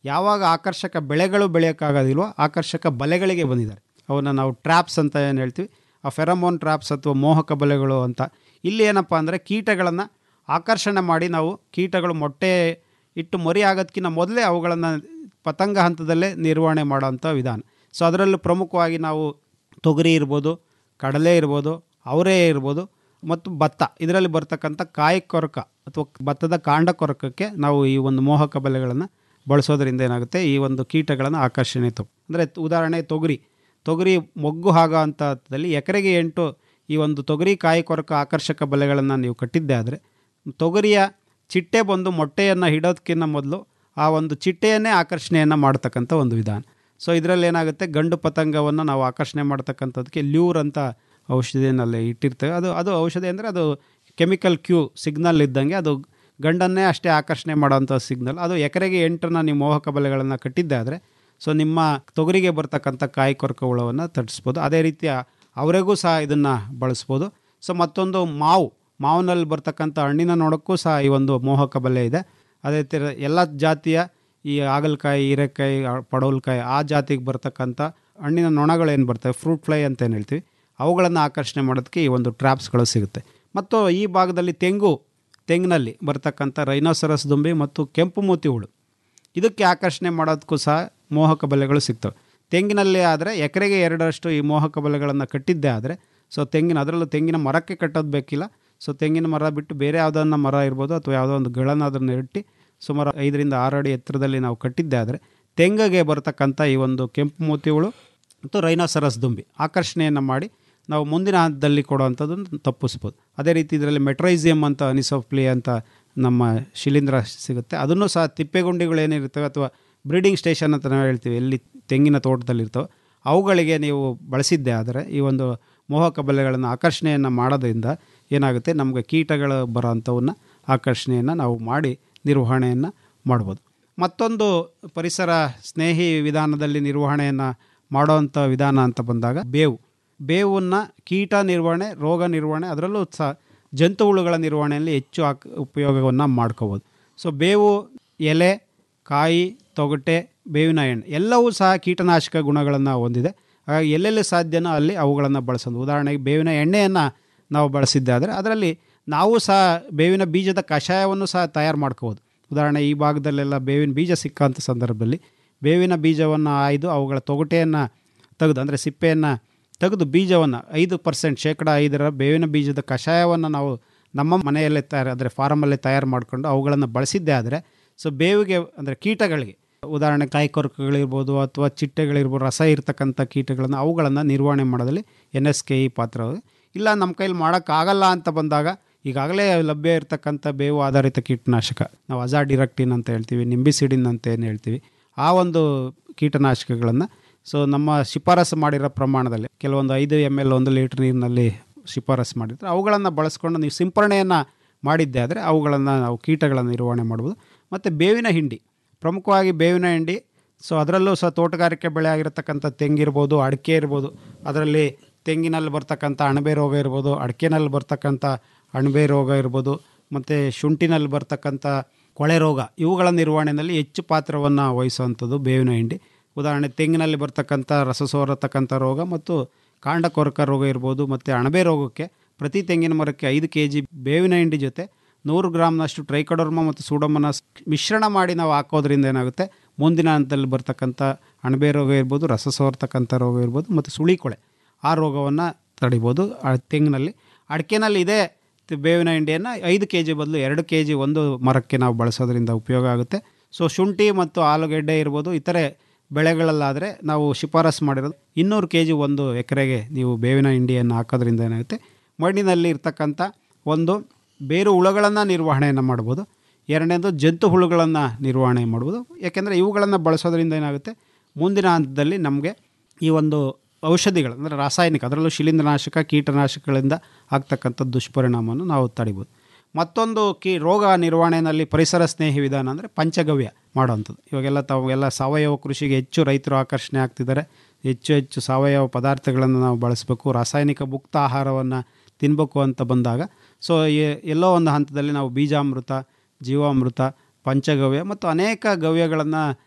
ಯಾವಾಗ ಆಕರ್ಷಕ ಬೆಳೆಗಳು ಬೆಳೆಯೋಕ್ಕಾಗೋದಿಲ್ವೋ ಆಕರ್ಷಕ ಬಲೆಗಳಿಗೆ ಬಂದಿದ್ದಾರೆ ಅವನ್ನ ನಾವು ಟ್ರ್ಯಾಪ್ಸ್ ಅಂತ ಏನು ಹೇಳ್ತೀವಿ ಆ ಫೆರಮೋನ್ ಟ್ರ್ಯಾಪ್ಸ್ ಅಥವಾ ಮೋಹಕ ಬಲೆಗಳು ಅಂತ ಇಲ್ಲಿ ಏನಪ್ಪ ಅಂದರೆ ಕೀಟಗಳನ್ನು ಆಕರ್ಷಣೆ ಮಾಡಿ ನಾವು ಕೀಟಗಳು ಮೊಟ್ಟೆ ಇಟ್ಟು ಮರಿ ಆಗೋದಕ್ಕಿಂತ ಮೊದಲೇ ಅವುಗಳನ್ನು ಪತಂಗ ಹಂತದಲ್ಲೇ ನಿರ್ವಹಣೆ ಮಾಡೋವಂಥ ವಿಧಾನ ಸೊ ಅದರಲ್ಲೂ ಪ್ರಮುಖವಾಗಿ ನಾವು ತೊಗರಿ ಇರ್ಬೋದು ಕಡಲೆ ಇರ್ಬೋದು ಅವರೇ ಇರ್ಬೋದು ಮತ್ತು ಭತ್ತ ಇದರಲ್ಲಿ ಬರ್ತಕ್ಕಂಥ ಕಾಯಿ ಕೊರಕ ಅಥವಾ ಭತ್ತದ ಕಾಂಡ ಕೊರಕಕ್ಕೆ ನಾವು ಈ ಒಂದು ಮೋಹಕ ಬಲೆಗಳನ್ನು ಬಳಸೋದ್ರಿಂದ ಏನಾಗುತ್ತೆ ಈ ಒಂದು ಕೀಟಗಳನ್ನು ಆಕರ್ಷಣೆ ತಗೋ ಅಂದರೆ ಉದಾಹರಣೆ ತೊಗರಿ ತೊಗರಿ ಮೊಗ್ಗು ಆಗೋ ಹಂತದಲ್ಲಿ ಎಕರೆಗೆ ಎಂಟು ಈ ಒಂದು ತೊಗರಿ ಕಾಯಿ ಕೊರಕ ಆಕರ್ಷಕ ಬಲೆಗಳನ್ನು ನೀವು ಕಟ್ಟಿದ್ದೆ ಆದರೆ ತೊಗರಿಯ ಚಿಟ್ಟೆ ಬಂದು ಮೊಟ್ಟೆಯನ್ನು ಹಿಡೋದಕ್ಕಿಂತ ಮೊದಲು ಆ ಒಂದು ಚಿಟ್ಟೆಯನ್ನೇ ಆಕರ್ಷಣೆಯನ್ನು ಮಾಡ್ತಕ್ಕಂಥ ಒಂದು ವಿಧಾನ ಸೊ ಇದರಲ್ಲಿ ಏನಾಗುತ್ತೆ ಗಂಡು ಪತಂಗವನ್ನು ನಾವು ಆಕರ್ಷಣೆ ಮಾಡ್ತಕ್ಕಂಥದ್ದಕ್ಕೆ ಲ್ಯೂರ್ ಅಂತ ಔಷಧಿನಲ್ಲಿ ಇಟ್ಟಿರ್ತೇವೆ ಅದು ಅದು ಔಷಧಿ ಅಂದರೆ ಅದು ಕೆಮಿಕಲ್ ಕ್ಯೂ ಸಿಗ್ನಲ್ ಇದ್ದಂಗೆ ಅದು ಗಂಡನ್ನೇ ಅಷ್ಟೇ ಆಕರ್ಷಣೆ ಮಾಡೋವಂಥ ಸಿಗ್ನಲ್ ಅದು ಎಕರೆಗೆ ಎಂಟನ್ನ ನೀವು ಮೋಹಕ ಬಲೆಗಳನ್ನು ಕಟ್ಟಿದ್ದೆ ಆದರೆ ಸೊ ನಿಮ್ಮ ತೊಗರಿಗೆ ಬರ್ತಕ್ಕಂಥ ಕಾಯಿ ಕೊರಕ ಹುಳವನ್ನು ತಟ್ಟಿಸ್ಬೋದು ಅದೇ ರೀತಿಯ ಅವರಿಗೂ ಸಹ ಇದನ್ನು ಬಳಸ್ಬೋದು ಸೊ ಮತ್ತೊಂದು ಮಾವು ಮಾವಿನಲ್ಲಿ ಬರ್ತಕ್ಕಂಥ ಹಣ್ಣಿನ ನೋಡೋಕ್ಕೂ ಸಹ ಈ ಒಂದು ಮೋಹಕ ಬಲೆ ಇದೆ ಅದೇ ಥರ ಎಲ್ಲ ಜಾತಿಯ ಈ ಹಾಗಲಕಾಯಿ ಹೀರೆಕಾಯಿ ಆ, ಪಡವಲಕಾಯಿ ಆ ಜಾತಿಗೆ ಬರ್ತಕ್ಕಂಥ ಹಣ್ಣಿನ ನೊಣಗಳೇನು ಬರ್ತವೆ ಫ್ರೂಟ್ ಫ್ಲೈ ಅಂತ ಏನು ಹೇಳ್ತೀವಿ ಅವುಗಳನ್ನು ಆಕರ್ಷಣೆ ಮಾಡೋದಕ್ಕೆ ಈ ಒಂದು ಟ್ರ್ಯಾಪ್ಸ್ಗಳು ಸಿಗುತ್ತೆ ಮತ್ತು ಈ ಭಾಗದಲ್ಲಿ ತೆಂಗು ತೆಂಗಿನಲ್ಲಿ ಬರ್ತಕ್ಕಂಥ ರೈನೋಸರಸ್ ದುಂಬಿ ಮತ್ತು ಕೆಂಪು ಮೂತಿ ಹುಳು ಇದಕ್ಕೆ ಆಕರ್ಷಣೆ ಮಾಡೋದಕ್ಕೂ ಸಹ ಮೋಹಕ ಬಲೆಗಳು ಸಿಗ್ತವೆ ತೆಂಗಿನಲ್ಲಿ ಆದರೆ ಎಕರೆಗೆ ಎರಡರಷ್ಟು ಈ ಮೋಹಕ ಬಲೆಗಳನ್ನು ಕಟ್ಟಿದ್ದೇ ಆದರೆ ಸೊ ತೆಂಗಿನ ಅದರಲ್ಲೂ ತೆಂಗಿನ ಮರಕ್ಕೆ ಕಟ್ಟೋದು ಬೇಕಿಲ್ಲ ಸೊ ತೆಂಗಿನ ಮರ ಬಿಟ್ಟು ಬೇರೆ ಯಾವುದನ್ನ ಮರ ಇರ್ಬೋದು ಅಥವಾ ಯಾವುದೋ ಒಂದು ಗಳನ್ನ ಅದನ್ನು ಇಟ್ಟು ಸುಮಾರು ಐದರಿಂದ ಆರು ಅಡಿ ಎತ್ತರದಲ್ಲಿ ನಾವು ಕಟ್ಟಿದ್ದೆ ಆದರೆ ತೆಂಗಿಗೆ ಬರ್ತಕ್ಕಂಥ ಈ ಒಂದು ಕೆಂಪು ಮೂತಿ ಹುಳು ಮತ್ತು ರೈನೋಸರಸ್ ದುಂಬಿ ಆಕರ್ಷಣೆಯನ್ನು ಮಾಡಿ ನಾವು ಮುಂದಿನ ಹಂತದಲ್ಲಿ ಕೊಡುವಂಥದ್ದನ್ನು ತಪ್ಪಿಸ್ಬೋದು ಅದೇ ರೀತಿ ಇದರಲ್ಲಿ ಮೆಟ್ರೈಸಿಯಮ್ ಅಂತ ಅನಿಸೋಫ್ಲಿ ಅಂತ ನಮ್ಮ ಶಿಲೀಂಧ್ರ ಸಿಗುತ್ತೆ ಅದನ್ನು ಸಹ ತಿಪ್ಪೆಗುಂಡಿಗಳು ಏನಿರ್ತವೆ ಅಥವಾ ಬ್ರೀಡಿಂಗ್ ಸ್ಟೇಷನ್ ಅಂತ ನಾವು ಹೇಳ್ತೀವಿ ಎಲ್ಲಿ ತೆಂಗಿನ ತೋಟದಲ್ಲಿರ್ತವೆ ಅವುಗಳಿಗೆ ನೀವು ಬಳಸಿದ್ದೆ ಆದರೆ ಈ ಒಂದು ಮೋಹಕ ಬಲೆಗಳನ್ನು ಆಕರ್ಷಣೆಯನ್ನು ಮಾಡೋದ್ರಿಂದ ಏನಾಗುತ್ತೆ ನಮಗೆ ಕೀಟಗಳು ಬರೋ ಅಂಥವನ್ನ ಆಕರ್ಷಣೆಯನ್ನು ನಾವು ಮಾಡಿ ನಿರ್ವಹಣೆಯನ್ನು ಮಾಡ್ಬೋದು ಮತ್ತೊಂದು ಪರಿಸರ ಸ್ನೇಹಿ ವಿಧಾನದಲ್ಲಿ ನಿರ್ವಹಣೆಯನ್ನು ಮಾಡೋವಂಥ ವಿಧಾನ ಅಂತ ಬಂದಾಗ ಬೇವು ಬೇವನ್ನು ಕೀಟ ನಿರ್ವಹಣೆ ರೋಗ ನಿರ್ವಹಣೆ ಅದರಲ್ಲೂ ಸಹ ಜಂತು ಹುಳುಗಳ ನಿರ್ವಹಣೆಯಲ್ಲಿ ಹೆಚ್ಚು ಆಕ್ ಉಪಯೋಗವನ್ನು ಮಾಡ್ಕೋಬೋದು ಸೊ ಬೇವು ಎಲೆ ಕಾಯಿ ತೊಗಟೆ ಬೇವಿನ ಎಣ್ಣೆ ಎಲ್ಲವೂ ಸಹ ಕೀಟನಾಶಕ ಗುಣಗಳನ್ನು ಹೊಂದಿದೆ ಹಾಗಾಗಿ ಎಲ್ಲೆಲ್ಲಿ ಸಾಧ್ಯನೋ ಅಲ್ಲಿ ಅವುಗಳನ್ನು ಬಳಸೋದು ಉದಾಹರಣೆಗೆ ಬೇವಿನ ಎಣ್ಣೆಯನ್ನು ನಾವು ಬಳಸಿದ್ದೆ ಆದರೆ ಅದರಲ್ಲಿ ನಾವು ಸಹ ಬೇವಿನ ಬೀಜದ ಕಷಾಯವನ್ನು ಸಹ ತಯಾರು ಮಾಡ್ಕೋಬೋದು ಉದಾಹರಣೆ ಈ ಭಾಗದಲ್ಲೆಲ್ಲ ಬೇವಿನ ಬೀಜ ಸಿಕ್ಕಂಥ ಸಂದರ್ಭದಲ್ಲಿ ಬೇವಿನ ಬೀಜವನ್ನು ಆಯ್ದು ಅವುಗಳ ತೊಗಟೆಯನ್ನು ತೆಗೆದು ಅಂದರೆ ಸಿಪ್ಪೆಯನ್ನು ತೆಗೆದು ಬೀಜವನ್ನು ಐದು ಪರ್ಸೆಂಟ್ ಶೇಕಡ ಐದರ ಬೇವಿನ ಬೀಜದ ಕಷಾಯವನ್ನು ನಾವು ನಮ್ಮ ಮನೆಯಲ್ಲೇ ತಯಾರು ಅಂದರೆ ಫಾರಮಲ್ಲೇ ತಯಾರು ಮಾಡಿಕೊಂಡು ಅವುಗಳನ್ನು ಬಳಸಿದ್ದೇ ಆದರೆ ಸೊ ಬೇವಿಗೆ ಅಂದರೆ ಕೀಟಗಳಿಗೆ ಉದಾಹರಣೆ ಕಾಯಿ ಕೊರಕಗಳಿರ್ಬೋದು ಅಥವಾ ಚಿಟ್ಟೆಗಳಿರ್ಬೋದು ರಸ ಇರ್ತಕ್ಕಂಥ ಕೀಟಗಳನ್ನು ಅವುಗಳನ್ನು ನಿರ್ವಹಣೆ ಮಾಡೋದಲ್ಲಿ ಎನ್ ಎಸ್ ಕೆ ಇ ಪಾತ್ರ ಇಲ್ಲ ನಮ್ಮ ಕೈಲಿ ಮಾಡೋಕ್ಕಾಗಲ್ಲ ಅಂತ ಬಂದಾಗ ಈಗಾಗಲೇ ಲಭ್ಯ ಇರತಕ್ಕಂಥ ಬೇವು ಆಧಾರಿತ ಕೀಟನಾಶಕ ನಾವು ಅಜಾಡಿರಕ್ಟಿನ್ ಅಂತ ಹೇಳ್ತೀವಿ ನಿಂಬಿಸಿಡಿನ್ ಅಂತ ಏನು ಹೇಳ್ತೀವಿ ಆ ಒಂದು ಕೀಟನಾಶಕಗಳನ್ನು ಸೊ ನಮ್ಮ ಶಿಫಾರಸು ಮಾಡಿರೋ ಪ್ರಮಾಣದಲ್ಲಿ ಕೆಲವೊಂದು ಐದು ಎಮ್ ಎಲ್ ಒಂದು ಲೀಟ್ರ್ ನೀರಿನಲ್ಲಿ ಶಿಫಾರಸು ಮಾಡಿರ್ತಾರೆ ಅವುಗಳನ್ನು ಬಳಸ್ಕೊಂಡು ನೀವು ಸಿಂಪರಣೆಯನ್ನು ಮಾಡಿದ್ದೆ ಆದರೆ ಅವುಗಳನ್ನು ನಾವು ಕೀಟಗಳನ್ನು ನಿರ್ವಹಣೆ ಮಾಡ್ಬೋದು ಮತ್ತು ಬೇವಿನ ಹಿಂಡಿ ಪ್ರಮುಖವಾಗಿ ಬೇವಿನ ಹಿಂಡಿ ಸೊ ಅದರಲ್ಲೂ ಸಹ ತೋಟಗಾರಿಕೆ ಬೆಳೆ ಆಗಿರತಕ್ಕಂಥ ತೆಂಗಿರ್ಬೋದು ಅಡಿಕೆ ಇರ್ಬೋದು ಅದರಲ್ಲಿ ತೆಂಗಿನಲ್ಲಿ ಬರ್ತಕ್ಕಂಥ ಅಣಬೆ ರೋಗ ಇರ್ಬೋದು ಅಡಿಕೆನಲ್ಲಿ ಬರ್ತಕ್ಕಂಥ ಅಣಬೆ ರೋಗ ಇರ್ಬೋದು ಮತ್ತು ಶುಂಠಿನಲ್ಲಿ ಬರ್ತಕ್ಕಂಥ ಕೊಳೆ ರೋಗ ಇವುಗಳ ನಿರ್ವಹಣೆಯಲ್ಲಿ ಹೆಚ್ಚು ಪಾತ್ರವನ್ನು ವಹಿಸುವಂಥದ್ದು ಬೇವಿನ ಹಿಂಡಿ ಉದಾಹರಣೆ ತೆಂಗಿನಲ್ಲಿ ಬರ್ತಕ್ಕಂಥ ರಸ ಸೋರತಕ್ಕಂಥ ರೋಗ ಮತ್ತು ಕಾಂಡ ಕೊರಕ ರೋಗ ಇರ್ಬೋದು ಮತ್ತು ಅಣಬೆ ರೋಗಕ್ಕೆ ಪ್ರತಿ ತೆಂಗಿನ ಮರಕ್ಕೆ ಐದು ಕೆ ಜಿ ಬೇವಿನ ಹಿಂಡಿ ಜೊತೆ ನೂರು ಗ್ರಾಮ್ನಷ್ಟು ಟ್ರೈಕಡೋರ್ಮ ಮತ್ತು ಸೂಡೋಮನ ಮಿಶ್ರಣ ಮಾಡಿ ನಾವು ಹಾಕೋದ್ರಿಂದ ಏನಾಗುತ್ತೆ ಮುಂದಿನ ಹಂತದಲ್ಲಿ ಬರ್ತಕ್ಕಂಥ ಅಣಬೆ ರೋಗ ಇರ್ಬೋದು ರಸ ಸೋರ್ತಕ್ಕಂಥ ರೋಗ ಇರ್ಬೋದು ಮತ್ತು ಸುಳಿಕೊಳೆ ಆ ರೋಗವನ್ನು ತಡಿಬೋದು ಆ ತೆಂಗಿನಲ್ಲಿ ಅಡಿಕೆನಲ್ಲಿ ಇದೇ ತ- ಬೇವಿನ ಹಿಂಡಿಯನ್ನು ಐದು ಕೆ ಜಿ ಬದಲು ಎರಡು ಕೆ ಜಿ ಒಂದು ಮರಕ್ಕೆ ನಾವು ಬಳಸೋದ್ರಿಂದ ಉಪಯೋಗ ಆಗುತ್ತೆ ಸೊ ಶುಂಠಿ ಮತ್ತು ಆಲೂಗೆಡ್ಡೆ ಇರ್ಬೋದು ಇತರೆ ಬೆಳೆಗಳಲ್ಲಾದರೆ ನಾವು ಶಿಫಾರಸು ಮಾಡಿರೋದು ಇನ್ನೂರು ಕೆ ಜಿ ಒಂದು ಎಕರೆಗೆ ನೀವು ಬೇವಿನ ಹಿಂಡಿಯನ್ನು ಹಾಕೋದ್ರಿಂದ ಏನಾಗುತ್ತೆ ಮಣ್ಣಿನಲ್ಲಿ ಇರ್ತಕ್ಕಂಥ ಒಂದು ಬೇರು ಹುಳುಗಳನ್ನು ನಿರ್ವಹಣೆಯನ್ನು ಮಾಡ್ಬೋದು ಎರಡನೇದು ಜಂತು ಹುಳುಗಳನ್ನು ನಿರ್ವಹಣೆ ಮಾಡ್ಬೋದು ಯಾಕೆಂದರೆ ಇವುಗಳನ್ನು ಬಳಸೋದ್ರಿಂದ ಏನಾಗುತ್ತೆ ಮುಂದಿನ ಹಂತದಲ್ಲಿ ನಮಗೆ ಈ ಒಂದು ಔಷಧಿಗಳು ಅಂದರೆ ರಾಸಾಯನಿಕ ಅದರಲ್ಲೂ ಶಿಲೀಂಧ್ರನಾಶಕ ಕೀಟನಾಶಕಗಳಿಂದ ಆಗ್ತಕ್ಕಂಥ ದುಷ್ಪರಿಣಾಮವನ್ನು ನಾವು ತಡಿಬೋದು ಮತ್ತೊಂದು ಕಿ ರೋಗ ನಿರ್ವಹಣೆಯಲ್ಲಿ ಪರಿಸರ ಸ್ನೇಹಿ ವಿಧಾನ ಅಂದರೆ ಪಂಚಗವ್ಯ ಮಾಡೋವಂಥದ್ದು ಇವಾಗೆಲ್ಲ ತಾವು ಎಲ್ಲ ಸಾವಯವ ಕೃಷಿಗೆ ಹೆಚ್ಚು ರೈತರು ಆಕರ್ಷಣೆ ಆಗ್ತಿದ್ದಾರೆ ಹೆಚ್ಚು ಹೆಚ್ಚು ಸಾವಯವ ಪದಾರ್ಥಗಳನ್ನು ನಾವು ಬಳಸಬೇಕು ರಾಸಾಯನಿಕ ಮುಕ್ತ ಆಹಾರವನ್ನು ತಿನ್ನಬೇಕು ಅಂತ ಬಂದಾಗ ಸೊ ಎ- ಎಲ್ಲೋ ಒಂದು ಹಂತದಲ್ಲಿ ನಾವು ಬೀಜಾಮೃತ ಜೀವಾಮೃತ ಪಂಚಗವ್ಯ ಮತ್ತು ಅನೇಕ ಗವ್ಯಗಳನ್ನು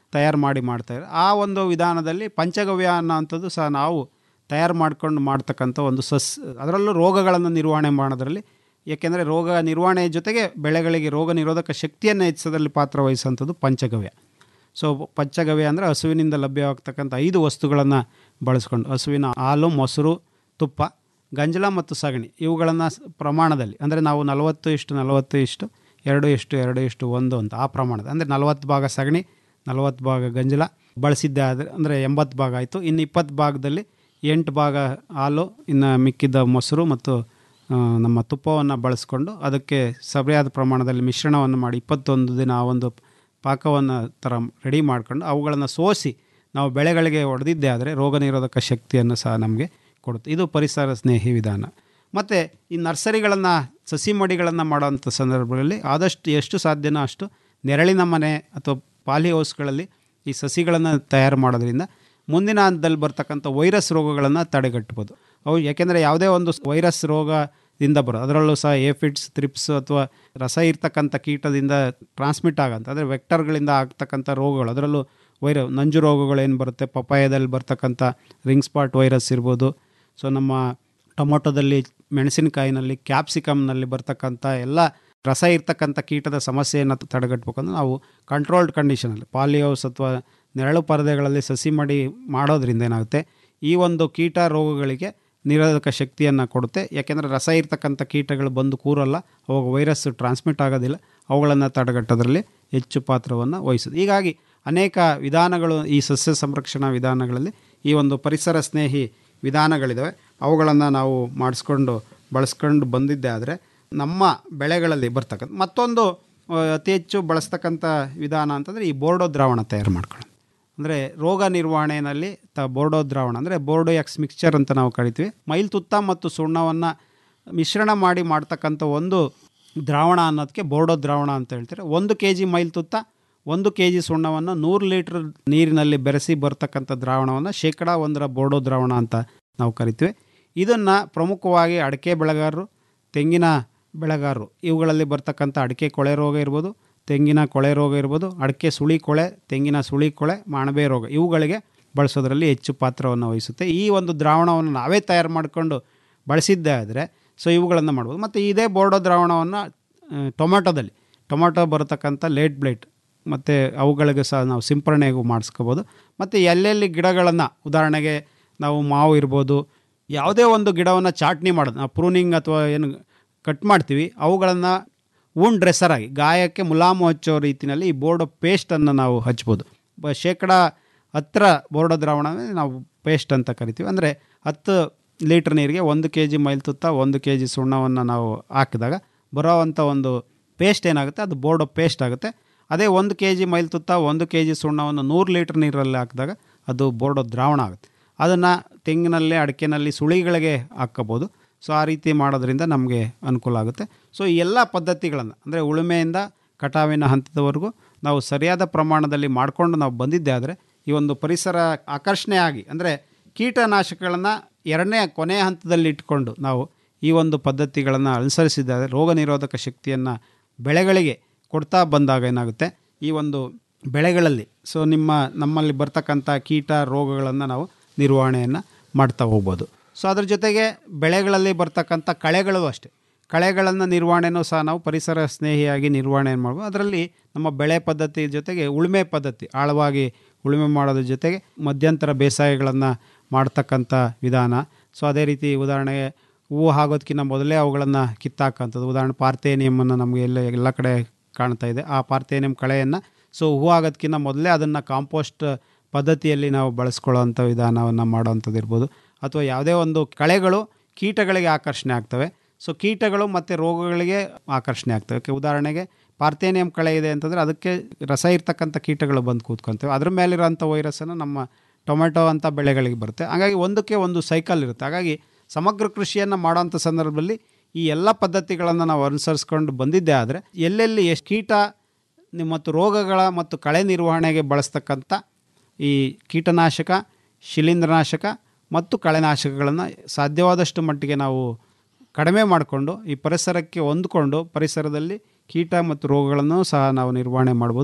ತಯಾರು ಮಾಡಿ ಮಾಡ್ತಾರೆ ಆ ಒಂದು ವಿಧಾನದಲ್ಲಿ ಪಂಚಗವ್ಯ ಅನ್ನೋವಂಥದ್ದು ಸಹ ನಾವು ತಯಾರು ಮಾಡ್ಕೊಂಡು ಮಾಡ್ತಕ್ಕಂಥ ಒಂದು ಸಸ್ ಅದರಲ್ಲೂ ರೋಗಗಳನ್ನು ನಿರ್ವಹಣೆ ಮಾಡೋದ್ರಲ್ಲಿ ಏಕೆಂದರೆ ರೋಗ ನಿರ್ವಹಣೆ ಜೊತೆಗೆ ಬೆಳೆಗಳಿಗೆ ರೋಗ ನಿರೋಧಕ ಶಕ್ತಿಯನ್ನು ಹೆಚ್ಚಿಸೋದ್ರಲ್ಲಿ ಪಾತ್ರ ವಹಿಸುವಂಥದ್ದು ಪಂಚಗವ್ಯ ಸೊ ಪಂಚಗವ್ಯ ಅಂದರೆ ಹಸುವಿನಿಂದ ಲಭ್ಯವಾಗ್ತಕ್ಕಂಥ ಐದು ವಸ್ತುಗಳನ್ನು ಬಳಸ್ಕೊಂಡು ಹಸುವಿನ ಹಾಲು ಮೊಸರು ತುಪ್ಪ ಗಂಜಲ ಮತ್ತು ಸಗಣಿ ಇವುಗಳನ್ನು ಪ್ರಮಾಣದಲ್ಲಿ ಅಂದರೆ ನಾವು ನಲವತ್ತು ಇಷ್ಟು ನಲವತ್ತು ಇಷ್ಟು ಎರಡು ಇಷ್ಟು ಎರಡು ಇಷ್ಟು ಒಂದು ಅಂತ ಆ ಪ್ರಮಾಣದ ಅಂದರೆ ನಲವತ್ತು ಭಾಗ ಸಗಣಿ ನಲವತ್ತು ಭಾಗ ಗಂಜಲ ಬಳಸಿದ್ದೆ ಆದರೆ ಅಂದರೆ ಎಂಬತ್ತು ಭಾಗ ಆಯಿತು ಇನ್ನು ಇಪ್ಪತ್ತು ಭಾಗದಲ್ಲಿ ಎಂಟು ಭಾಗ ಹಾಲು ಇನ್ನು ಮಿಕ್ಕಿದ್ದ ಮೊಸರು ಮತ್ತು ಆ, ನಮ್ಮ ತುಪ್ಪವನ್ನು ಬಳಸ್ಕೊಂಡು ಅದಕ್ಕೆ ಸರಿಯಾದ ಪ್ರಮಾಣದಲ್ಲಿ ಮಿಶ್ರಣವನ್ನು ಮಾಡಿ ಇಪ್ಪತ್ತೊಂದು ದಿನ ಆ ಒಂದು ಪಾಕವನ್ನು ಥರ ರೆಡಿ ಮಾಡ್ಕೊಂಡು ಅವುಗಳನ್ನು ಸೋಸಿ ನಾವು ಬೆಳೆಗಳಿಗೆ ಹೊಡೆದಿದ್ದೇ ಆದರೆ ರೋಗ ನಿರೋಧಕ ಶಕ್ತಿಯನ್ನು ಸಹ ನಮಗೆ ಕೊಡುತ್ತೆ ಇದು ಪರಿಸರ ಸ್ನೇಹಿ ವಿಧಾನ ಮತ್ತು ಈ ನರ್ಸರಿಗಳನ್ನು ಸಸಿ ಮಡಿಗಳನ್ನು ಮಾಡೋವಂಥ ಸಂದರ್ಭಗಳಲ್ಲಿ ಆದಷ್ಟು ಎಷ್ಟು ಸಾಧ್ಯನೋ ಅಷ್ಟು ನೆರಳಿನ ಮನೆ ಅಥವಾ ಪಾಲಿ ಹೌಸ್ಗಳಲ್ಲಿ ಈ ಸಸಿಗಳನ್ನು ತಯಾರು ಮಾಡೋದ್ರಿಂದ ಮುಂದಿನ ಹಂತದಲ್ಲಿ ಬರ್ತಕ್ಕಂಥ ವೈರಸ್ ರೋಗಗಳನ್ನು ತಡೆಗಟ್ಬೋದು ಅವು ಯಾಕೆಂದರೆ ಯಾವುದೇ ಒಂದು ವೈರಸ್ ರೋಗದಿಂದ ಬರೋದು ಅದರಲ್ಲೂ ಸಹ ಏಫಿಡ್ಸ್ ತ್ರಿಪ್ಸ್ ಅಥವಾ ರಸ ಇರ್ತಕ್ಕಂಥ ಕೀಟದಿಂದ ಟ್ರಾನ್ಸ್ಮಿಟ್ ಆಗೋಂಥ ಅಂದರೆ ವೆಕ್ಟರ್ಗಳಿಂದ ಆಗ್ತಕ್ಕಂಥ ರೋಗಗಳು ಅದರಲ್ಲೂ ವೈರ ನಂಜು ರೋಗಗಳೇನು ಬರುತ್ತೆ ಪಪಾಯದಲ್ಲಿ ಬರ್ತಕ್ಕಂಥ ರಿಂಗ್ ಸ್ಪಾಟ್ ವೈರಸ್ ಇರ್ಬೋದು ಸೊ ನಮ್ಮ ಟೊಮೊಟೊದಲ್ಲಿ ಮೆಣಸಿನಕಾಯಿನಲ್ಲಿ ಕ್ಯಾಪ್ಸಿಕಮ್ನಲ್ಲಿ ಬರ್ತಕ್ಕಂಥ ಎಲ್ಲ ರಸ ಇರ್ತಕ್ಕಂಥ ಕೀಟದ ಸಮಸ್ಯೆಯನ್ನು ತಡೆಗಟ್ಟಬೇಕಂದ್ರೆ ನಾವು ಕಂಟ್ರೋಲ್ಡ್ ಕಂಡೀಷನಲ್ಲಿ ಪಾಲಿಹೌಸ್ ಅಥವಾ ನೆರಳು ಪರದೆಗಳಲ್ಲಿ ಸಸಿ ಮಡಿ ಮಾಡೋದ್ರಿಂದ ಏನಾಗುತ್ತೆ ಈ ಒಂದು ಕೀಟ ರೋಗಗಳಿಗೆ ನಿರೋಧಕ ಶಕ್ತಿಯನ್ನು ಕೊಡುತ್ತೆ ಯಾಕೆಂದರೆ ರಸ ಇರ್ತಕ್ಕಂಥ ಕೀಟಗಳು ಬಂದು ಕೂರಲ್ಲ ಅವಾಗ ವೈರಸ್ ಟ್ರಾನ್ಸ್ಮಿಟ್ ಆಗೋದಿಲ್ಲ ಅವುಗಳನ್ನು ತಡೆಗಟ್ಟೋದ್ರಲ್ಲಿ ಹೆಚ್ಚು ಪಾತ್ರವನ್ನು ವಹಿಸುತ್ತೆ ಹೀಗಾಗಿ ಅನೇಕ ವಿಧಾನಗಳು ಈ ಸಸ್ಯ ಸಂರಕ್ಷಣಾ ವಿಧಾನಗಳಲ್ಲಿ ಈ ಒಂದು ಪರಿಸರ ಸ್ನೇಹಿ ವಿಧಾನಗಳಿದ್ದಾವೆ ಅವುಗಳನ್ನು ನಾವು ಮಾಡಿಸ್ಕೊಂಡು ಬಳಸ್ಕೊಂಡು ಬಂದಿದ್ದೆ ಆದರೆ ನಮ್ಮ ಬೆಳೆಗಳಲ್ಲಿ ಬರ್ತಕ್ಕಂಥ ಮತ್ತೊಂದು ಆ, ಅತಿ ಹೆಚ್ಚು ಬಳಸ್ತಕ್ಕಂಥ ವಿಧಾನ ಅಂತಂದರೆ ಈ ಬೋರ್ಡೋ ದ್ರಾವಣ ತಯಾರು ಮಾಡ್ಕೊಳ್ಳೋದು ಅಂದರೆ ರೋಗ ನಿರ್ವಹಣೆಯಲ್ಲಿ ತ ಬೋರ್ಡೋ ದ್ರಾವಣ ಅಂದರೆ ಬೋರ್ಡೋ ಎಕ್ಸ್ ಮಿಕ್ಸ್ಚರ್ ಅಂತ ನಾವು ಕರಿತೀವಿ ಮೈಲ್ ತುತ್ತ ಮತ್ತು ಸುಣ್ಣವನ್ನು ಮಿಶ್ರಣ ಮಾಡಿ ಮಾಡ್ತಕ್ಕಂಥ ಒಂದು ದ್ರಾವಣ ಅನ್ನೋದಕ್ಕೆ ಬೋರ್ಡೋ ದ್ರಾವಣ ಅಂತ ಹೇಳ್ತಾರೆ ಒಂದು ಕೆ ಜಿ ಮೈಲ್ ತುತ್ತ ಒಂದು ಕೆ ಜಿ ಸುಣ್ಣವನ್ನು ನೂರು ಲೀಟ್ರ್ ನೀರಿನಲ್ಲಿ ಬೆರೆಸಿ ಬರ್ತಕ್ಕಂಥ ದ್ರಾವಣವನ್ನು ಶೇಕಡ ಒಂದರ ಬೋರ್ಡೋ ದ್ರಾವಣ ಅಂತ ನಾವು ಕರಿತೀವಿ ಇದನ್ನು ಪ್ರಮುಖವಾಗಿ ಅಡಿಕೆ ಬೆಳೆಗಾರರು ತೆಂಗಿನ ಬೆಳೆಗಾರರು ಇವುಗಳಲ್ಲಿ ಬರ್ತಕ್ಕಂಥ ಅಡಿಕೆ ಕೊಳೆ ರೋಗ ಇರ್ಬೋದು ತೆಂಗಿನ ಕೊಳೆ ರೋಗ ಇರ್ಬೋದು ಅಡಿಕೆ ಸುಳಿ ಕೊಳೆ ತೆಂಗಿನ ಸುಳಿ ಕೊಳೆ ಮಾಣಬೆ ರೋಗ ಇವುಗಳಿಗೆ ಬಳಸೋದ್ರಲ್ಲಿ ಹೆಚ್ಚು ಪಾತ್ರವನ್ನು ವಹಿಸುತ್ತೆ ಈ ಒಂದು ದ್ರಾವಣವನ್ನು ನಾವೇ ತಯಾರು ಮಾಡಿಕೊಂಡು ಬಳಸಿದ್ದೇ ಆದರೆ ಸೊ ಇವುಗಳನ್ನು ಮಾಡ್ಬೋದು ಮತ್ತು ಇದೇ ಬೋರ್ಡೋ ದ್ರಾವಣವನ್ನು ಆ, ಟೊಮೆಟೊದಲ್ಲಿ ಟೊಮೆಟೊ ಬರತಕ್ಕಂಥ ಲೇಟ್ ಬ್ಲೈಟ್ ಮತ್ತು ಅವುಗಳಿಗೆ ಸಹ ನಾವು ಸಿಂಪರಣೆಗೂ ಮಾಡಿಸ್ಕೋಬೋದು ಮತ್ತು ಎಲ್ಲೆಲ್ಲಿ ಗಿಡಗಳನ್ನು ಉದಾಹರಣೆಗೆ ನಾವು ಮಾವು ಇರ್ಬೋದು ಯಾವುದೇ ಒಂದು ಗಿಡವನ್ನು ಚಾಟ್ನಿ ಮಾಡೋದು ನಾವು ಪ್ರೂನಿಂಗ್ ಅಥವಾ ಏನು ಕಟ್ ಮಾಡ್ತೀವಿ ಅವುಗಳನ್ನು ಊನ್ ಡ್ರೆಸ್ಸರ್ ಆಗಿ ಗಾಯಕ್ಕೆ ಮುಲಾಮು ಹಚ್ಚೋ ರೀತಿಯಲ್ಲಿ ಈ ಬೋರ್ಡೋ ಪೇಸ್ಟನ್ನು ನಾವು ಹಚ್ಬೋದು ಬ ಶೇಕಡ ಹತ್ತರ ಬೋರ್ಡೋ ದ್ರಾವಣ ನಾವು ಪೇಸ್ಟ್ ಅಂತ ಕರಿತೀವಿ ಅಂದರೆ ಹತ್ತು ಲೀಟ್ರ್ ನೀರಿಗೆ ಒಂದು ಕೆ ಜಿ ಮೈಲ್ ತುತ್ತ ಒಂದು ಕೆ ಜಿ ಸುಣ್ಣವನ್ನು ನಾವು ಹಾಕಿದಾಗ ಬರೋವಂಥ ಒಂದು ಪೇಸ್ಟ್ ಏನಾಗುತ್ತೆ ಅದು ಬೋರ್ಡೋ ಪೇಸ್ಟ್ ಆಗುತ್ತೆ ಅದೇ ಒಂದು ಕೆ ಜಿ ಮೈಲ್ ತುತ್ತ ಒಂದು ಕೆ ಜಿ ಸುಣ್ಣವನ್ನು ನೂರು ಲೀಟ್ರ್ ನೀರಲ್ಲಿ ಹಾಕಿದಾಗ ಅದು ಬೋರ್ಡೋ ದ್ರಾವಣ ಆಗುತ್ತೆ ಅದನ್ನು ತೆಂಗಿನಲ್ಲಿ ಅಡಿಕೆನಲ್ಲಿ ಸುಳಿಗಳಿಗೆ ಹಾಕ್ಕೋಬೋದು ಸೊ ಆ ರೀತಿ ಮಾಡೋದ್ರಿಂದ ನಮಗೆ ಅನುಕೂಲ ಆಗುತ್ತೆ ಸೊ ಈ ಎಲ್ಲ ಪದ್ಧತಿಗಳನ್ನು ಅಂದರೆ ಉಳುಮೆಯಿಂದ ಕಟಾವಿನ ಹಂತದವರೆಗೂ ನಾವು ಸರಿಯಾದ ಪ್ರಮಾಣದಲ್ಲಿ ಮಾಡಿಕೊಂಡು ನಾವು ಬಂದಿದ್ದೆ ಆದರೆ ಈ ಒಂದು ಪರಿಸರ ಆಕರ್ಷಣೆ ಆಗಿ ಅಂದರೆ ಕೀಟನಾಶಕಗಳನ್ನು ಎರಡನೇ ಕೊನೆಯ ಹಂತದಲ್ಲಿ ಇಟ್ಕೊಂಡು ನಾವು ಈ ಒಂದು ಪದ್ಧತಿಗಳನ್ನು ಅನುಸರಿಸಿದರೆ ರೋಗ ನಿರೋಧಕ ಶಕ್ತಿಯನ್ನು ಬೆಳೆಗಳಿಗೆ ಕೊಡ್ತಾ ಬಂದಾಗ ಏನಾಗುತ್ತೆ ಈ ಒಂದು ಬೆಳೆಗಳಲ್ಲಿ ಸೊ ನಿಮ್ಮ ನಮ್ಮಲ್ಲಿ ಬರ್ತಕ್ಕಂಥ ಕೀಟ ರೋಗಗಳನ್ನು ನಾವು ನಿರ್ವಹಣೆಯನ್ನು ಮಾಡ್ತಾ ಹೋಗ್ಬೋದು ಸೊ ಅದ್ರ ಜೊತೆಗೆ ಬೆಳೆಗಳಲ್ಲಿ ಬರ್ತಕ್ಕಂಥ ಕಳೆಗಳು ಅಷ್ಟೇ ಕಳೆಗಳನ್ನು ನಿರ್ವಹಣೆನೂ ಸಹ ನಾವು ಪರಿಸರ ಸ್ನೇಹಿಯಾಗಿ ನಿರ್ವಹಣೆ ಮಾಡ್ಬೋದು ಅದರಲ್ಲಿ ನಮ್ಮ ಬೆಳೆ ಪದ್ಧತಿ ಜೊತೆಗೆ ಉಳುಮೆ ಪದ್ಧತಿ ಆಳವಾಗಿ ಉಳುಮೆ ಮಾಡೋದ್ರ ಜೊತೆಗೆ ಮಧ್ಯಂತರ ಬೇಸಾಯಗಳನ್ನು ಮಾಡ್ತಕ್ಕಂಥ ವಿಧಾನ ಸೊ ಅದೇ ರೀತಿ ಉದಾಹರಣೆಗೆ ಹೂವು ಆಗೋದಕ್ಕಿಂತ ಮೊದಲೇ ಅವುಗಳನ್ನು ಕಿತ್ತಾಕಂಥದ್ದು ಉದಾಹರಣೆ ಪಾರ್ಥೇನಿಯಮನ್ನು ನಮಗೆ ಎಲ್ಲ ಎಲ್ಲ ಕಡೆ ಕಾಣ್ತಾ ಇದೆ ಆ ಪಾರ್ಥೇನಿಯಂ ಕಳೆಯನ್ನು ಸೊ ಹೂವು ಆಗೋದಕ್ಕಿಂತ ಮೊದಲೇ ಅದನ್ನು ಕಾಂಪೋಸ್ಟ್ ಪದ್ಧತಿಯಲ್ಲಿ ನಾವು ಬಳಸ್ಕೊಳ್ಳೋವಂಥ ವಿಧಾನವನ್ನು ಮಾಡೋವಂಥದ್ದು ಇರ್ಬೋದು ಅಥವಾ ಯಾವುದೇ ಒಂದು ಕಳೆಗಳು ಕೀಟಗಳಿಗೆ ಆಕರ್ಷಣೆ ಆಗ್ತವೆ ಸೊ ಕೀಟಗಳು ಮತ್ತು ರೋಗಗಳಿಗೆ ಆಕರ್ಷಣೆ ಆಗ್ತವೆ ಕೆ- ಉದಾಹರಣೆಗೆ ಪಾರ್ಥೇನಿಯಂ ಕಳೆ ಇದೆ ಅಂತಂದರೆ ಅದಕ್ಕೆ ರಸ ಇರ್ತಕ್ಕಂಥ ಕೀಟಗಳು ಬಂದು ಕೂತ್ಕೊತೇವೆ ಅದ್ರ ಮೇಲಿರೋಂಥ ವೈರಸ್ಸನ್ನು ನಮ್ಮ ಟೊಮೆಟೊ ಅಂತ ಬೆಳೆಗಳಿಗೆ ಬರುತ್ತೆ ಹಾಗಾಗಿ ಒಂದಕ್ಕೆ ಒಂದು ಸೈಕಲ್ ಇರುತ್ತೆ ಹಾಗಾಗಿ ಸಮಗ್ರ ಕೃಷಿಯನ್ನು ಮಾಡೋಂಥ ಸಂದರ್ಭದಲ್ಲಿ ಈ ಎಲ್ಲ ಪದ್ಧತಿಗಳನ್ನು ನಾವು ಅನುಸರಿಸ್ಕೊಂಡು ಬಂದಿದ್ದೇ ಆದರೆ ಎಲ್ಲೆಲ್ಲಿ ಎಷ್ಟು ಕೀಟ ನಿ- ಮತ್ತು ರೋಗಗಳ ಮತ್ತು ಕಳೆ ನಿರ್ವಹಣೆಗೆ ಬಳಸ್ತಕ್ಕಂಥ ಈ ಕೀಟನಾಶಕ ಶಿಲೀಂಧ್ರನಾಶಕ ಮತ್ತು ಕಳೆನಾಶಕಗಳನ್ನು ಸಾಧ್ಯವಾದಷ್ಟು ಮಟ್ಟಿಗೆ ನಾವು ಕಡಿಮೆ ಮಾಡಿಕೊಂಡು ಈ ಪರಿಸರಕ್ಕೆ ಹೊಂದ್ಕೊಂಡು ಪರಿಸರದಲ್ಲಿ ಕೀಟ ಮತ್ತು ರೋಗಗಳನ್ನು ಸಹ ನಾವು ನಿರ್ವಹಣೆ ಮಾಡ್ಬೋದು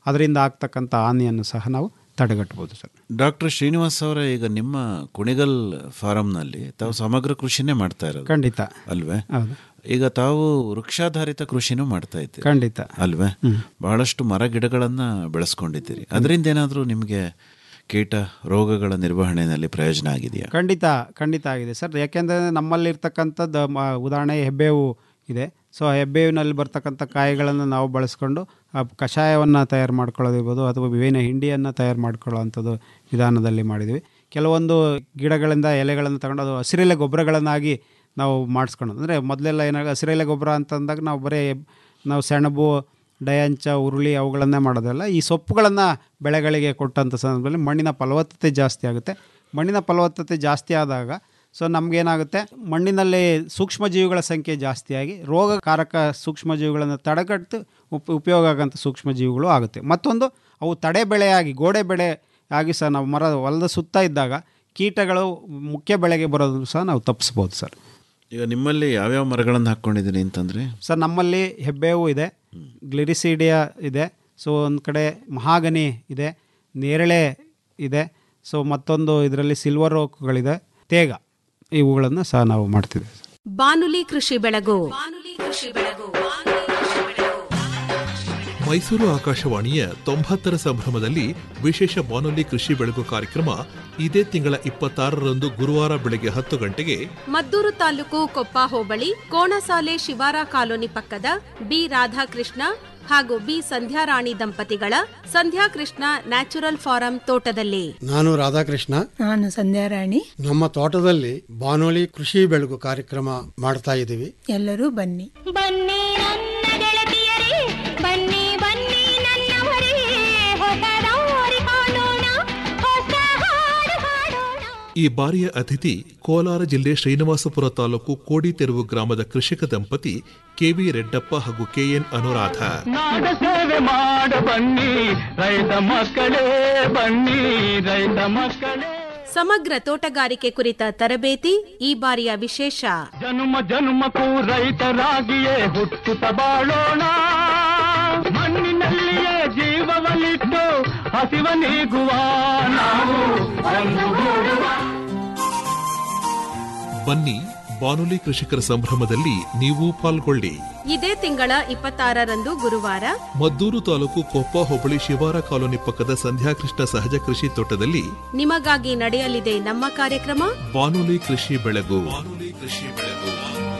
ಅದರಿಂದ ಆಗ್ತಕ್ಕಂಥ ಹಾನಿಯನ್ನು ಸಹ ನಾವು ತಡೆಗಟ್ಬೋದು ಸರ್ ಡಾಕ್ಟರ್ ಶ್ರೀನಿವಾಸ್ ಅವರೇ ಈಗ ನಿಮ್ಮ ಕುಣಿಗಲ್ ಫಾರಂನಲ್ಲಿ ತಾವು ಸಮಗ್ರ ಕೃಷಿನೇ ಮಾಡ್ತಾ ಇರೋದು ಖಂಡಿತ ಅಲ್ವೇ ಹೌದು ಈಗ ತಾವು ವೃಕ್ಷಾಧಾರಿತ ಕೃಷಿನೂ ಮಾಡ್ತಾ ಇದ್ದೀರಿ ಖಂಡಿತ ಅಲ್ವೇ ಬಹಳಷ್ಟು ಮರ ಗಿಡಗಳನ್ನ ಬೆಳೆಸ್ಕೊಂಡಿದ್ದೀರಿ ಅದರಿಂದ ಏನಾದರೂ ನಿಮಗೆ ಕೀಟ ರೋಗಗಳ ನಿರ್ವಹಣೆಯಲ್ಲಿ ಪ್ರಯೋಜನ ಆಗಿದೆಯಾ ಖಂಡಿತ ಖಂಡಿತ ಆಗಿದೆ ಸರ್ ಯಾಕೆಂದರೆ ನಮ್ಮಲ್ಲಿರ್ತಕ್ಕಂಥದ್ದು ಮ- ಉದಾಹರಣೆ ಹೆಬ್ಬೇವು ಇದೆ ಸೊ ಆ ಹೆಬ್ಬೇವಿನಲ್ಲಿ ಬರ್ತಕ್ಕಂಥ ಕಾಯಿಗಳನ್ನು ನಾವು ಬಳಸ್ಕೊಂಡು ಆ ಕಷಾಯವನ್ನು ತಯಾರು ಮಾಡ್ಕೊಳ್ಳೋದಿರ್ಬೋದು ಅಥವಾ ವಿಭಿನ್ನ ಹಿಂಡಿಯನ್ನು ತಯಾರು ಮಾಡ್ಕೊಳ್ಳೋ ಅಂಥದ್ದು ವಿಧಾನದಲ್ಲಿ ಮಾಡಿದ್ವಿ ಕೆಲವೊಂದು ಗಿಡಗಳಿಂದ ಎಲೆಗಳನ್ನು ತಗೊಂಡು ಅದು ಹಸಿರೆಲೆ ಗೊಬ್ಬರಗಳನ್ನಾಗಿ ನಾವು ಮಾಡಿಸ್ಕೊಳ್ಳೋದು ಅಂದರೆ ಮೊದಲೆಲ್ಲ ಏನಾಗ ಹಸಿರೆಲೆ ಗೊಬ್ಬರ ಅಂತಂದಾಗ ನಾವು ಬರೀ ನಾವು ಸೆಣಬು ಡಯಾಂಚ ಉರುಳಿ ಅವುಗಳನ್ನೇ ಮಾಡೋದಲ್ಲ ಈ ಸೊಪ್ಪುಗಳನ್ನು ಬೆಳೆಗಳಿಗೆ ಕೊಟ್ಟಂಥ ಸಂದರ್ಭದಲ್ಲಿ ಮಣ್ಣಿನ ಫಲವತ್ತತೆ ಜಾಸ್ತಿ ಆಗುತ್ತೆ ಮಣ್ಣಿನ ಫಲವತ್ತತೆ ಜಾಸ್ತಿ ಆದಾಗ ಸೊ ನಮಗೇನಾಗುತ್ತೆ ಮಣ್ಣಿನಲ್ಲಿ ಸೂಕ್ಷ್ಮಜೀವಿಗಳ ಸಂಖ್ಯೆ ಜಾಸ್ತಿಯಾಗಿ ರೋಗಕಾರಕ ಸೂಕ್ಷ್ಮಜೀವಿಗಳನ್ನು ತಡೆಗಟ್ಟು ಉಪ ಉಪಯೋಗ ಆಗೋಂಥ ಸೂಕ್ಷ್ಮಜೀವಿಗಳು ಆಗುತ್ತೆ ಮತ್ತೊಂದು ಅವು ತಡೆ ಬೆಳೆಯಾಗಿ ಗೋಡೆ ಬೆಳೆ ಆಗಿ ಸಹ ನಾವು ಮರ ಹೊಲದ ಸುತ್ತ ಇದ್ದಾಗ ಕೀಟಗಳು ಮುಖ್ಯ ಬೆಳೆಗೆ ಬರೋದು ಸಹ ನಾವು ತಪ್ಪಿಸ್ಬೋದು ಸರ್ ಈಗ ನಿಮ್ಮಲ್ಲಿ ಯಾವ್ಯಾವ ಮರಗಳನ್ನು ಹಾಕ್ಕೊಂಡಿದ್ದೀನಿ ಅಂತಂದ್ರೆ ಸರ್ ನಮ್ಮಲ್ಲಿ ಹೆಬ್ಬೇವು ಇದೆ ಗ್ಲಿರಿಸಿಡಿಯಾ ಇದೆ ಸೊ ಒಂದು ಕಡೆ ಮಹಾಗನಿ ಇದೆ ನೇರಳೆ ಇದೆ ಸೊ ಮತ್ತೊಂದು ಇದರಲ್ಲಿ ಸಿಲ್ವರ್ ಓಕ್ಗಳಿದೆ ತೇಗ ಇವುಗಳನ್ನು ಸಹ ನಾವು ಮಾಡ್ತಿದ್ದೇವೆ ಬಾನುಲಿ ಕೃಷಿ ಬೆಳಗು ಮೈಸೂರು ಆಕಾಶವಾಣಿಯ ತೊಂಬತ್ತರ ಸಂಭ್ರಮದಲ್ಲಿ ವಿಶೇಷ ಬಾನುಲಿ ಕೃಷಿ ಬೆಳಗು ಕಾರ್ಯಕ್ರಮ ಇದೇ ತಿಂಗಳ ಇಪ್ಪತ್ತಾರರಂದು ಗುರುವಾರ ಬೆಳಗ್ಗೆ ಹತ್ತು ಗಂಟೆಗೆ ಮದ್ದೂರು ತಾಲೂಕು ಕೊಪ್ಪ ಹೋಬಳಿ ಕೋಣಸಾಲೆ ಶಿವಾರ ಕಾಲೋನಿ ಪಕ್ಕದ ಬಿ ರಾಧಾಕೃಷ್ಣ ಹಾಗೂ ಬಿ ಸಂಧ್ಯಾರಾಣಿ ದಂಪತಿಗಳ ಸಂಧ್ಯಾಕೃಷ್ಣ ನ್ಯಾಚುರಲ್ ಫಾರಂ ತೋಟದಲ್ಲಿ ನಾನು ರಾಧಾಕೃಷ್ಣ ನಾನು ಸಂಧ್ಯಾರಾಣಿ ನಮ್ಮ ತೋಟದಲ್ಲಿ ಬಾನುಲಿ ಕೃಷಿ ಬೆಳಗು ಕಾರ್ಯಕ್ರಮ ಮಾಡ್ತಾ ಇದ್ದೀವಿ ಎಲ್ಲರೂ ಬನ್ನಿ ಬನ್ನಿ ನನ್ನ ಗೆಳತಿಯರೇ ಬನ್ನಿ ಬನ್ನಿ ನನ್ನವರೇ ಹೊಸ ದಾರಿ ಕಾಣೋಣ ಹೊಸ ಹಾಡು ಹಾಡೋಣ ಈ ಬಾರಿಯ ಅತಿಥಿ ಕೋಲಾರ ಜಿಲ್ಲೆ ಶ್ರೀನಿವಾಸಪುರ ತಾಲೂಕು ಕೋಡಿ ತೆರುವು ಗ್ರಾಮದ ಕೃಷಿಕ ದಂಪತಿ ಕೆವಿ ರೆಡ್ಡಪ್ಪ ಹಾಗೂ ಕೆಎನ್ ಅನುರಾಧ ನಾಡ ಸೇವೆ ಮಾಡ ಬನ್ನಿ ರೈತ ಮಕ್ಕಳೇ ಬನ್ನಿ ರೈತ ಮಕ್ಕಳೇ ಸಮಗ್ರ ತೋಟಗಾರಿಕೆ ಕುರಿತ ತರಬೇತಿ ಈ ಬಾರಿಯ ವಿಶೇಷ ಜನುಮ ಜನುಮಕ್ಕೂ ರೈತರಾಗಿಯೇ ಹುಟ್ಟುತ್ತ ಬಾಳೋಣ ಮಣ್ಣಿನಲ್ಲಿಯೇ ಜೀವವನ್ನಿಟ್ಟು ಹಸಿವ ನೀಗುವ ನಾವು ಒಂದುಗೂಡುವ ಬನ್ನಿ ಬಾನುಲಿ ಕೃಷಿಕರ ಸಂಭ್ರಮದಲ್ಲಿ ನೀವು ಪಾಲ್ಗೊಳ್ಳಿ ಇದೇ ತಿಂಗಳ ಇಪ್ಪತ್ತಾರರಂದು ಗುರುವಾರ ಮದ್ದೂರು ತಾಲೂಕು ಕೊಪ್ಪ ಹೋಬಳಿ ಶಿವಾರ ಕಾಲೋನಿ ಪಕ್ಕದ ಸಂಧ್ಯಾಕೃಷ್ಣ ಸಹಜ ಕೃಷಿ ತೋಟದಲ್ಲಿ ನಿಮಗಾಗಿ ನಡೆಯಲಿದೆ ನಮ್ಮ ಕಾರ್ಯಕ್ರಮ ಬಾನುಲಿ ಕೃಷಿ ಬೆಳಗು ಬಾನುಲಿ ಕೃಷಿ ಬೆಳಗು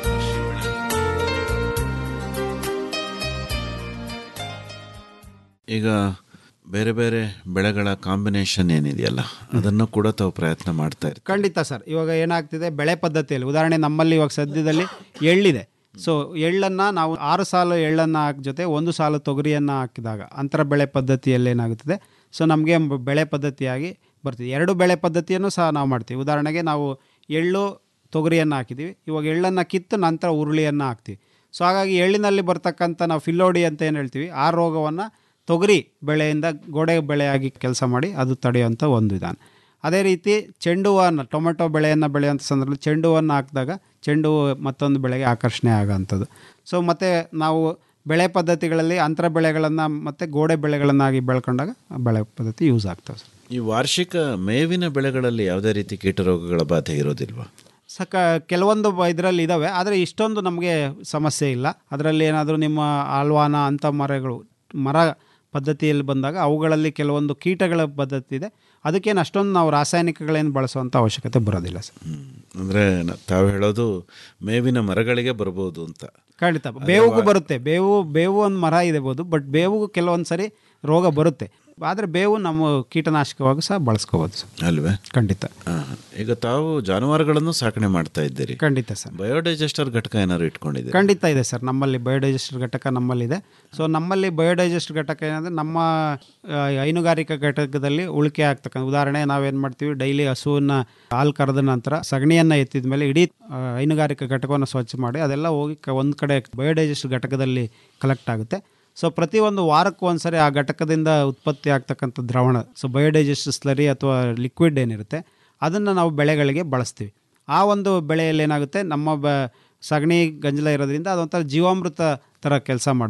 ಈಗ ಬೇರೆ ಬೇರೆ ಬೆಳೆಗಳ ಕಾಂಬಿನೇಷನ್ ಏನಿದೆಯಲ್ಲ ಅದನ್ನು ಕೂಡ ತಾವು ಪ್ರಯತ್ನ ಮಾಡ್ತಾ ಇರ್ತೀವಿ ಖಂಡಿತ ಸರ್ ಇವಾಗ ಏನಾಗ್ತಿದೆ ಬೆಳೆ ಪದ್ಧತಿಯಲ್ಲಿ ಉದಾಹರಣೆ ನಮ್ಮಲ್ಲಿ ಇವಾಗ ಸದ್ಯದಲ್ಲಿ ಎಳ್ಳಿದೆ ಸೊ ಎಳ್ಳನ್ನು ನಾವು ಆರು ಸಾಲು ಎಳ್ಳನ್ನು ಹಾಕಿ ಜೊತೆ ಒಂದು ಸಾಲು ತೊಗರಿಯನ್ನು ಹಾಕಿದಾಗ ಅಂತರ ಬೆಳೆ ಪದ್ಧತಿಯಲ್ಲಿ ಏನಾಗುತ್ತದೆ ಸೊ ನಮಗೆ ಬೆಳೆ ಪದ್ಧತಿಯಾಗಿ ಬರ್ತೀವಿ ಎರಡು ಬೆಳೆ ಪದ್ಧತಿಯನ್ನು ಸಹ ನಾವು ಮಾಡ್ತೀವಿ ಉದಾಹರಣೆಗೆ ನಾವು ಎಳ್ಳು ತೊಗರಿಯನ್ನು ಹಾಕಿದ್ದೀವಿ ಇವಾಗ ಎಳ್ಳನ್ನು ಕಿತ್ತು ನಂತರ ಉರುಳಿಯನ್ನು ಹಾಕ್ತೀವಿ ಸೊ ಹಾಗಾಗಿ ಎಳ್ಳಿನಲ್ಲಿ ಬರ್ತಕ್ಕಂಥ ನಾವು ಫಿಲ್ಲೋಡಿ ಅಂತ ಏನು ಹೇಳ್ತೀವಿ ಆ ರೋಗವನ್ನು ತೊಗರಿ ಬೆಳೆಯಿಂದ ಗೋಡೆ ಬೆಳೆಯಾಗಿ ಕೆಲಸ ಮಾಡಿ ಅದು ತಡೆಯುವಂಥ ಒಂದು ವಿಧಾನ ಅದೇ ರೀತಿ ಚೆಂಡು ಹೂವನ್ನು ಟೊಮೆಟೊ ಬೆಳೆಯನ್ನು ಬೆಳೆಯುವಂಥ ಸಂದರ್ಭದಲ್ಲಿ ಚೆಂಡು ಹೂವನ್ನು ಹಾಕಿದಾಗ ಚೆಂಡು ಹೂವು ಮತ್ತೊಂದು ಬೆಳೆಗೆ ಆಕರ್ಷಣೆ ಆಗೋವಂಥದ್ದು ಸೊ ಮತ್ತು ನಾವು ಬೆಳೆ ಪದ್ಧತಿಗಳಲ್ಲಿ ಅಂತರ ಬೆಳೆಗಳನ್ನು ಮತ್ತು ಗೋಡೆ ಬೆಳೆಗಳನ್ನಾಗಿ ಬೆಳ್ಕೊಂಡಾಗ ಆ ಬೆಳೆ ಪದ್ಧತಿ ಯೂಸ್ ಆಗ್ತವೆ ಸರ್ ಈ ವಾರ್ಷಿಕ ಮೇವಿನ ಬೆಳೆಗಳಲ್ಲಿ ಯಾವುದೇ ರೀತಿ ಕೀಟರೋಗಗಳ ಬಾಧೆ ಇರೋದಿಲ್ವಾ ಸಕ ಕೆಲವೊಂದು ಇದರಲ್ಲಿ ಇದ್ದಾವೆ ಆದರೆ ಇಷ್ಟೊಂದು ನಮಗೆ ಸಮಸ್ಯೆ ಇಲ್ಲ ಅದರಲ್ಲಿ ಏನಾದರೂ ನಿಮ್ಮ ಆಲ್ವಾನ ಅಂಥ ಮರಗಳು ಮರ ಪದ್ಧತಿಯಲ್ಲಿ ಬಂದಾಗ ಅವುಗಳಲ್ಲಿ ಕೆಲವೊಂದು ಕೀಟಗಳ ಪದ್ಧತಿ ಇದೆ ಅದಕ್ಕೇನು ಅಷ್ಟೊಂದು ನಾವು ರಾಸಾಯನಿಕಗಳೇನು ಬಳಸುವಂಥ ಅವಶ್ಯಕತೆ ಬರೋದಿಲ್ಲ ಸರ್ ಅಂದರೆ ತಾವು ಹೇಳೋದು ಮೇವಿನ ಮರಗಳಿಗೆ ಬರ್ಬೋದು ಅಂತ ಖಂಡಿತ ಬೇವಿಗೂ ಬರುತ್ತೆ ಬೇವು ಬೇವು ಒಂದು ಮರ ಇರಬಹುದು ಬಟ್ ಬೇವಿಗೂ ಕೆಲವೊಂದು ಸರಿ ರೋಗ ಬರುತ್ತೆ ಆದರೆ ಬೇವು ನಮ್ಮ ಕೀಟನಾಶಕವಾಗಿ ಸಹ ಬಳಸ್ಕೋಬೋದು ಸರ್ ಅಲ್ವೇ ಖಂಡಿತ ಆ, ಈಗ ತಾವು ಜಾನುವಾರುಗಳನ್ನು ಸಾಕಣೆ ಮಾಡ್ತಾ ಇದ್ದೀರಿ ಖಂಡಿತ ಸರ್ ಬಯೋಡೈಜೆಸ್ಟರ್ ಘಟಕ ಏನಾದ್ರು ಇಟ್ಕೊಂಡಿದ್ದೀರಿ ಖಂಡಿತ ಇದೆ ಸರ್ ನಮ್ಮಲ್ಲಿ ಬಯೋಡೈಜೆಸ್ಟರ್ ಘಟಕ ನಮ್ಮಲ್ಲಿದೆ ಸೊ ನಮ್ಮಲ್ಲಿ ಬಯೋಡೈಜೆಸ್ಟರ್ ಘಟಕ ಏನಂದರೆ ನಮ್ಮ ಆ, ಹೈನುಗಾರಿಕಾ ಘಟಕದಲ್ಲಿ ಉಳಿಕೆ ಆಗ್ತಕ್ಕಂಥ ಉದಾಹರಣೆ ನಾವೇನು ಮಾಡ್ತೀವಿ ಡೈಲಿ ಹಸುವನ್ನ ಹಾಲು ಕರೆದ ನಂತರ ಸಗಣಿಯನ್ನು ಎತ್ತಿದ ಮೇಲೆ ಇಡೀ ಆ, ಹೈನುಗಾರಿಕಾ ಘಟಕವನ್ನು ಸ್ವಚ್ಛ ಮಾಡಿ ಅದೆಲ್ಲ ಹೋಗಿ ಒಂದು ಕಡೆ ಬಯೋಡೈಜೆಸ್ಟರ್ ಘಟಕದಲ್ಲಿ ಕಲೆಕ್ಟ್ ಆಗುತ್ತೆ ಸೊ ಪ್ರತಿಯೊಂದು ವಾರಕ್ಕೂ ಒಂದ್ಸರಿ ಆ ಘಟಕದಿಂದ ಉತ್ಪತ್ತಿ ಆಗ್ತಕ್ಕಂಥ ದ್ರಾವಣ ಸೊ ಬಯೋಡೈಜೆಸ್ಟರ್ ಸ್ಲರಿ ಅಥವಾ ಲಿಕ್ವಿಡ್ ಏನಿರುತ್ತೆ ಅದನ್ನು ನಾವು ಬೆಳೆಗಳಿಗೆ ಬಳಸ್ತೀವಿ ಆ ಒಂದು ಬೆಳೆಯಲ್ಲಿ ಏನಾಗುತ್ತೆ ನಮ್ಮ ಬ ಸಗಣಿ ಗಂಜಲ ಇರೋದ್ರಿಂದ ಅದೊಂಥರ ಜೀವಾಮೃತ ಥರ ಕೆಲಸ ಮಾಡುತ್ತೆ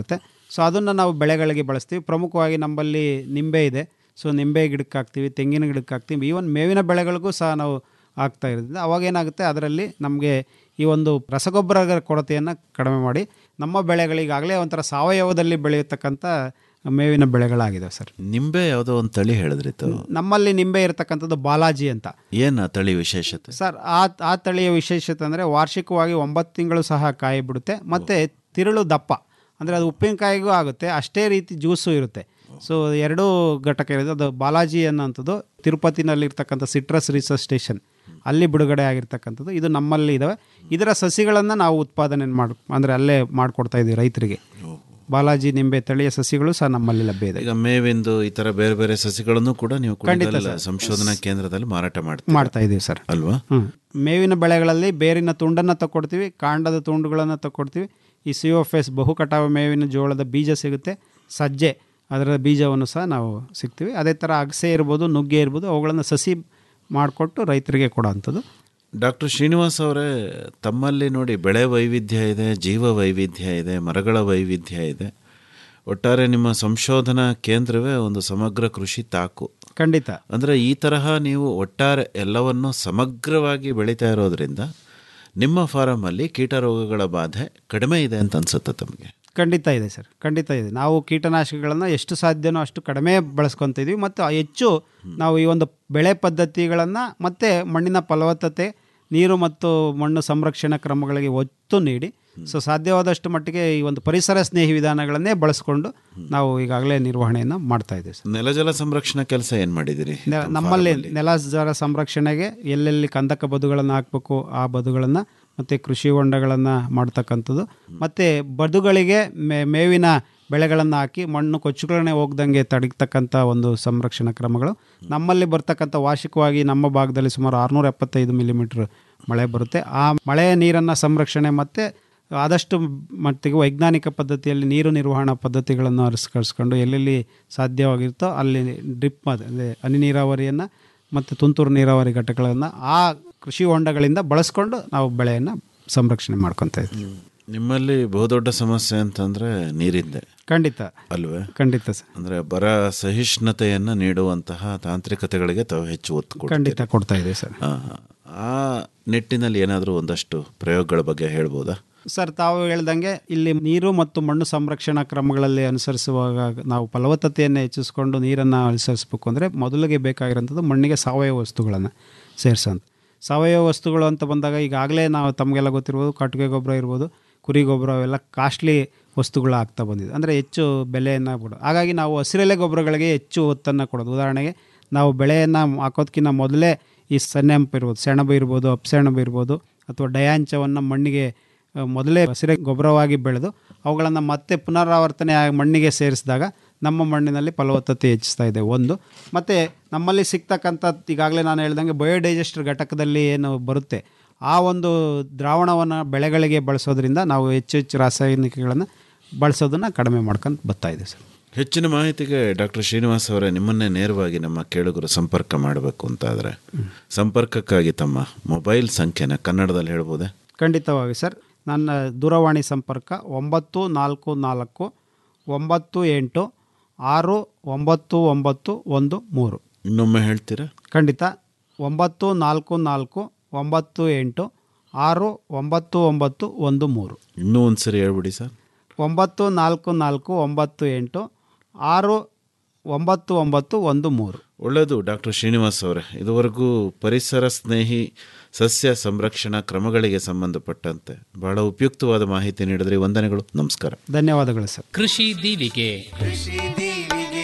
ಸೊ ಅದನ್ನು ನಾವು ಬೆಳೆಗಳಿಗೆ ಬಳಸ್ತೀವಿ ಪ್ರಮುಖವಾಗಿ ನಮ್ಮಲ್ಲಿ ನಿಂಬೆ ಇದೆ ಸೊ ನಿಂಬೆ ಗಿಡಕ್ಕೆ ಹಾಕ್ತೀವಿ ತೆಂಗಿನ ಗಿಡಕ್ಕೆ ಹಾಕ್ತೀವಿ ಈವನ್ ಮೇವಿನ ಬೆಳೆಗಳಿಗೂ ಸಹ ನಾವು ಆಗ್ತಾ ಇರೋದ್ರಿಂದ ಅವಾಗ ಏನಾಗುತ್ತೆ ಅದರಲ್ಲಿ ನಮಗೆ ಈ ಒಂದು ರಸಗೊಬ್ಬರ ಕೊರತೆಯನ್ನು ಕಡಿಮೆ ಮಾಡಿ ನಮ್ಮ ಬೆಳೆಗಳಿಗಾಗಲೇ ಒಂಥರ ಸಾವಯವದಲ್ಲಿ ಬೆಳೆಯತಕ್ಕಂಥ ಮೇವಿನ ಬೆಳೆಗಳಾಗಿದೆ ಸರ್ ನಿಂಬೆ ಯಾವುದೋ ಒಂದು ತಳಿ ಹೇಳಿದ್ರಿ ತಾವು ನಮ್ಮಲ್ಲಿ ನಿಂಬೆ ಇರತಕ್ಕಂಥದ್ದು ಬಾಲಾಜಿ ಅಂತ ಏನು ಆ ತಳಿ ವಿಶೇಷತೆ ಸರ್ ಆ ಆ ತಳಿಯ ವಿಶೇಷತೆ ಅಂದರೆ ವಾರ್ಷಿಕವಾಗಿ ಒಂಬತ್ತು ತಿಂಗಳು ಸಹ ಕಾಯಿ ಬಿಡುತ್ತೆ ಮತ್ತು ತಿರುಳು ದಪ್ಪ ಅಂದರೆ ಅದು ಉಪ್ಪಿನಕಾಯಿಗೂ ಆಗುತ್ತೆ ಅಷ್ಟೇ ರೀತಿ ಜ್ಯೂಸು ಇರುತ್ತೆ ಸೊ ಎರಡೂ ಘಟಕ ಇರುತ್ತೆ ಅದು ಬಾಲಾಜಿ ಅನ್ನೋಂಥದ್ದು ತಿರುಪತಿನಲ್ಲಿರ್ತಕ್ಕಂಥ ಸಿಟ್ರಸ್ ರಿಸರ್ಚ್ ಸ್ಟೇಷನ್ ಅಲ್ಲಿ ಬಿಡುಗಡೆ ಆಗಿರ್ತಕ್ಕಂಥದ್ದು ಇದು ನಮ್ಮಲ್ಲಿ ಇದ್ದಾವೆ ಇದರ ಸಸಿಗಳನ್ನು ನಾವು ಉತ್ಪಾದನೆ ಮಾಡಿ ಅಂದರೆ ಅಲ್ಲೇ ಮಾಡಿಕೊಡ್ತಾ ಇದ್ದೀವಿ ರೈತರಿಗೆ ಬಾಲಾಜಿ ನಿಂಬೆ ತಳಿಯ ಸಸಿಗಳು ಸಹ ನಮ್ಮಲ್ಲಿ ಲಭ್ಯ ಇದೆ ಈಗ ಮೇವಿಂದು ಈ ತರ ಬೇರೆ ಬೇರೆ ಸಸಿಗಳನ್ನು ಕೂಡ ನೀವು ಖಂಡಿತ ಕುಣಿಗಲ್ ಸರ್. ಸಂಶೋಧನಾ ಕೇಂದ್ರದಲ್ಲಿ ಮಾರಾಟ ಮಾಡ್ತೀವಿ ಮಾಡ್ತಾ ಇದ್ದೀವಿ ಸರ್ ಅಲ್ವಾ ಹ್ಮ್. ಮೇವಿನ ಬೆಳೆಗಳಲ್ಲಿ ಬೇರಿನ ತುಂಡನ್ನು ತಗೊಡ್ತೀವಿ ಕಾಂಡದ ತುಂಡುಗಳನ್ನು ತಗೊಡ್ತೀವಿ ಈ ಸಿ ಎಫ್ ಎಸ್ ಬಹು ಕಟಾವು ಮೇವಿನ ಜೋಳದ ಬೀಜ ಸಿಗುತ್ತೆ ಸಜ್ಜೆ ಅದರ ಬೀಜವನ್ನು ಸಹ ನಾವು ಸಿಗ್ತೀವಿ ಅದೇ ಥರ ಅಗಸೆ ಇರ್ಬೋದು ನುಗ್ಗೆ ಇರ್ಬೋದು ಅವುಗಳನ್ನು ಸಸಿ ಮಾಡಿಕೊಟ್ಟು ರೈತರಿಗೆ ಕೊಡೋವಂಥದ್ದು ಡಾಕ್ಟರ್ ಶ್ರೀನಿವಾಸ್ ಅವರೇ ತಮ್ಮಲ್ಲಿ ನೋಡಿ ಬೆಳೆ ವೈವಿಧ್ಯ ಇದೆ ಜೀವ ವೈವಿಧ್ಯ ಇದೆ ಮರಗಳ ವೈವಿಧ್ಯ ಇದೆ ಒಟ್ಟಾರೆ ನಿಮ್ಮ ಸಂಶೋಧನಾ ಕೇಂದ್ರವೇ ಒಂದು ಸಮಗ್ರ ಕೃಷಿ ತಾಕು ಖಂಡಿತ ಅಂದರೆ ಈ ತರಹ ನೀವು ಒಟ್ಟಾರೆ ಎಲ್ಲವನ್ನು ಸಮಗ್ರವಾಗಿ ಬೆಳೀತಾ ಇರೋದ್ರಿಂದ ನಿಮ್ಮ ಫಾರಮಲ್ಲಿ ಕೀಟ ರೋಗಗಳ ಬಾಧೆ ಕಡಿಮೆ ಇದೆ ಅಂತ ಅನ್ಸುತ್ತೆ ತಮಗೆ ಖಂಡಿತ ಇದೆ ಸರ್ ಖಂಡಿತ ಇದೆ ನಾವು ಕೀಟನಾಶಕಗಳನ್ನು ಎಷ್ಟು ಸಾಧ್ಯನೋ ಅಷ್ಟು ಕಡಿಮೆ ಬಳಸ್ಕೊತ ಇದೀವಿ ಮತ್ತು ಹೆಚ್ಚು ನಾವು ಈ ಒಂದು ಬೆಳೆ ಪದ್ಧತಿಗಳನ್ನು ಮತ್ತು ಮಣ್ಣಿನ ಫಲವತ್ತತೆ ನೀರು ಮತ್ತು ಮಣ್ಣು ಸಂರಕ್ಷಣಾ ಕ್ರಮಗಳಿಗೆ ಒತ್ತು ನೀಡಿ ಸೊ ಸಾಧ್ಯವಾದಷ್ಟು ಮಟ್ಟಿಗೆ ಈ ಒಂದು ಪರಿಸರ ಸ್ನೇಹಿ ವಿಧಾನಗಳನ್ನೇ ಬಳಸ್ಕೊಂಡು ನಾವು ಈಗಾಗಲೇ ನಿರ್ವಹಣೆಯನ್ನು ಮಾಡ್ತಾ ಇದ್ದೀವಿ ಸರ್ ನೆಲಜಲ ಸಂರಕ್ಷಣಾ ಕೆಲಸ ಏನು ಮಾಡಿದ್ದೀರಿ ನೆ- ನಮ್ಮಲ್ಲಿ ನೆಲ ಜಲ ಸಂರಕ್ಷಣೆಗೆ ಎಲ್ಲೆಲ್ಲಿ ಕಂದಕ ಬದುಗಳನ್ನು ಹಾಕಬೇಕು ಆ ಬದುಗಳನ್ನು ಮತ್ತು ಕೃಷಿ ಹೊಂಡಗಳನ್ನು ಮಾಡ್ತಕ್ಕಂಥದ್ದು ಮತ್ತು ಬದುಗಳಿಗೆ ಮೇ ಮೇವಿನ ಬೆಳೆಗಳನ್ನು ಹಾಕಿ ಮಣ್ಣು ಕೊಚ್ಚುಗಳನ್ನೇ ಹೋಗ್ದಂಗೆ ತಡಿತಕ್ಕಂಥ ಒಂದು ಸಂರಕ್ಷಣಾ ಕ್ರಮಗಳು ನಮ್ಮಲ್ಲಿ ಬರ್ತಕ್ಕಂಥ ವಾರ್ಷಿಕವಾಗಿ ನಮ್ಮ ಭಾಗದಲ್ಲಿ ಸುಮಾರು ಆರುನೂರ ಎಪ್ಪತ್ತೈದು ಮಿಲಿಮೀಟ್ರ್ ಮಳೆ ಬರುತ್ತೆ ಆ ಮಳೆಯ ನೀರನ್ನು ಸಂರಕ್ಷಣೆ ಮತ್ತು ಆದಷ್ಟು ಮಟ್ಟಿಗೆ ವೈಜ್ಞಾನಿಕ ಪದ್ಧತಿಯಲ್ಲಿ ನೀರು ನಿರ್ವಹಣಾ ಪದ್ಧತಿಗಳನ್ನು ಅನುಸರಿಸ್ಕೊಂಡು ಎಲ್ಲೆಲ್ಲಿ ಸಾಧ್ಯವಾಗಿರುತ್ತೋ ಅಲ್ಲಿ ಡ್ರಿಪ್ ಅದೇ ಹನಿ ನೀರಾವರಿಯನ್ನು ಮತ್ತು ತುಂತುರು ನೀರಾವರಿ ಘಟಕಗಳನ್ನು ಆ ಕೃಷಿ ಹೊಂಡಗಳಿಂದ ಬಳಸ್ಕೊಂಡು ನಾವು ಬೆಳೆಯನ್ನು ಸಂರಕ್ಷಣೆ ಮಾಡ್ಕೊತಾ ಇದ್ದೀವಿ ನಿಮ್ಮಲ್ಲಿ ಬಹುದೊಡ್ಡ ಸಮಸ್ಯೆ ಅಂತಂದ್ರೆ ನೀರಿಂದೆ ಖಂಡಿತ ಅಲ್ವೇ ಖಂಡಿತ ಸರ್ ಅಂದ್ರೆ ಬರ ಸಹಿಷ್ಣುತೆಯನ್ನು ನೀಡುವಂತಹ ತಾಂತ್ರಿಕತೆಗಳಿಗೆ ತಾವು ಹೆಚ್ಚು ಒತ್ತು ಕೊಡ್ತೀರಿ. ಖಂಡಿತ ಕೊಡ್ತಾ ಇದೆ ಸರ್ ಆ, ಆ ನಿಟ್ಟಿನಲ್ಲಿ ಏನಾದರೂ ಒಂದಷ್ಟು ಪ್ರಯೋಗಗಳ ಬಗ್ಗೆ ಹೇಳ್ಬೋದಾ ಸರ್ ತಾವು ಹೇಳ್ದಂಗೆ ಇಲ್ಲಿ ನೀರು ಮತ್ತು ಮಣ್ಣು ಸಂರಕ್ಷಣಾ ಕ್ರಮಗಳಲ್ಲಿ ಅನುಸರಿಸುವಾಗ ನಾವು ಫಲವತ್ತತೆಯನ್ನು ಹೆಚ್ಚಿಸ್ಕೊಂಡು ನೀರನ್ನು ಅನುಸರಿಸಬೇಕು ಅಂದರೆ ಮೊದಲಿಗೆ ಬೇಕಾಗಿರೋಂಥದ್ದು ಮಣ್ಣಿಗೆ ಸಾವಯವ ವಸ್ತುಗಳನ್ನು ಸೇರಿಸೋಂಥ ಸಾವಯವ ವಸ್ತುಗಳು ಅಂತ ಬಂದಾಗ ಈಗಾಗಲೇ ನಾವು ತಮಗೆಲ್ಲ ಗೊತ್ತಿರ್ಬೋದು ಕಟ್ಟಿಗೆ ಗೊಬ್ಬರ ಇರ್ಬೋದು ಕುರಿ ಗೊಬ್ಬರ ಅವೆಲ್ಲ ಕಾಸ್ಟ್ಲಿ ವಸ್ತುಗಳು ಆಗ್ತಾ ಬಂದಿದೆ ಅಂದರೆ ಹೆಚ್ಚು ಬೆಲೆಯನ್ನು ಕೊಡೋದು ಹಾಗಾಗಿ ನಾವು ಹಸಿರೆಲೆ ಗೊಬ್ಬರಗಳಿಗೆ ಹೆಚ್ಚು ಒತ್ತನ್ನು ಕೊಡೋದು ಉದಾಹರಣೆಗೆ ನಾವು ಬೆಳೆಯನ್ನು ಹಾಕೋದಕ್ಕಿಂತ ಮೊದಲೇ ಈ ಸೆಣೆಂಪು ಇರ್ಬೋದು ಸೆಣಬು ಇರ್ಬೋದು ಅಪ್ಸೆಣಬು ಇರ್ಬೋದು ಅಥವಾ ಡಯಾಂಚವನ್ನು ಮಣ್ಣಿಗೆ ಆ, ಮೊದಲೇ ಹಸಿರೆ ಗೊಬ್ಬರವಾಗಿ ಬೆಳೆದು ಅವುಗಳನ್ನು ಮತ್ತೆ ಪುನರಾವರ್ತನೆ ಆಗಿ ಮಣ್ಣಿಗೆ ಸೇರಿಸಿದಾಗ ನಮ್ಮ ಮಣ್ಣಿನಲ್ಲಿ ಫಲವತ್ತತೆ ಹೆಚ್ಚಿಸ್ತಾ ಇದೆ ಒಂದು ಮತ್ತು ನಮ್ಮಲ್ಲಿ ಸಿಗ್ತಕ್ಕಂಥ ಈಗಾಗಲೇ ನಾನು ಹೇಳ್ದಂಗೆ ಬಯೋಡೈಜೆಸ್ಟರ್ ಘಟಕದಲ್ಲಿ ಏನು ಬರುತ್ತೆ ಆ ಒಂದು ದ್ರಾವಣವನ್ನು ಬೆಳೆಗಳಿಗೆ ಬಳಸೋದ್ರಿಂದ ನಾವು ಹೆಚ್ಚು ಹೆಚ್ಚು ರಾಸಾಯನಿಕಗಳನ್ನು ಬಳಸೋದನ್ನು ಕಡಿಮೆ ಮಾಡ್ಕೊಂಡು ಬರ್ತಾ ಇದೆ ಸರ್ ಹೆಚ್ಚಿನ ಮಾಹಿತಿಗೆ ಡಾಕ್ಟರ್ ಶ್ರೀನಿವಾಸ್ ಅವರೇ ನಿಮ್ಮನ್ನೇ ನೇರವಾಗಿ ನಮ್ಮ ಕೇಳುಗರು ಸಂಪರ್ಕ ಮಾಡಬೇಕು ಅಂತಾದರೆ ಸಂಪರ್ಕಕ್ಕಾಗಿ ತಮ್ಮ ಮೊಬೈಲ್ ಸಂಖ್ಯೆನ ಕನ್ನಡದಲ್ಲಿ ಹೇಳ್ಬೋದೇ ಖಂಡಿತವಾಗಿ ಸರ್ ನನ್ನ ದೂರವಾಣಿ ಸಂಪರ್ಕ ಒಂಬತ್ತು ನಾಲ್ಕು ನಾಲ್ಕು ಒಂಬತ್ತು ಎಂಟು ಆರು ಒಂಬತ್ತು ಒಂಬತ್ತು ಒಂದು ಮೂರು ಇನ್ನೊಮ್ಮೆ ಹೇಳ್ತೀರಾ ಖಂಡಿತ ಒಂಬತ್ತು ನಾಲ್ಕು ನಾಲ್ಕು ಒಂಬತ್ತು ಎಂಟು ಆರು ಒಂಬತ್ತು ಒಂಬತ್ತು ಒಂದು ಮೂರು ಇನ್ನೂ ಒಂದು ಸರಿ ಹೇಳ್ಬಿಡಿ ಸರ್ ಒಂಬತ್ತು ನಾಲ್ಕು ನಾಲ್ಕು ಒಂಬತ್ತು ಎಂಟು ಆರು ಒಂಬತ್ತು ಒಂಬತ್ತು ಒಂದು ಮೂರು ಒಳ್ಳೆಯದು ಡಾಕ್ಟರ್ ಶ್ರೀನಿವಾಸ್ ಅವರೇ ಇದುವರೆಗೂ ಪರಿಸರ ಸ್ನೇಹಿ ಸಸ್ಯ ಸಂರಕ್ಷಣಾ ಕ್ರಮಗಳಿಗೆ ಸಂಬಂಧಪಟ್ಟಂತೆ ಬಹಳ ಉಪಯುಕ್ತವಾದ ಮಾಹಿತಿ ನೀಡಿದ್ರಿ ವಂದನೆಗಳು ನಮಸ್ಕಾರ ಧನ್ಯವಾದಗಳು ಸರ್ ಕೃಷಿ ದೀವಿಗೆ ಕೃಷಿ ದೀವಿಗೆ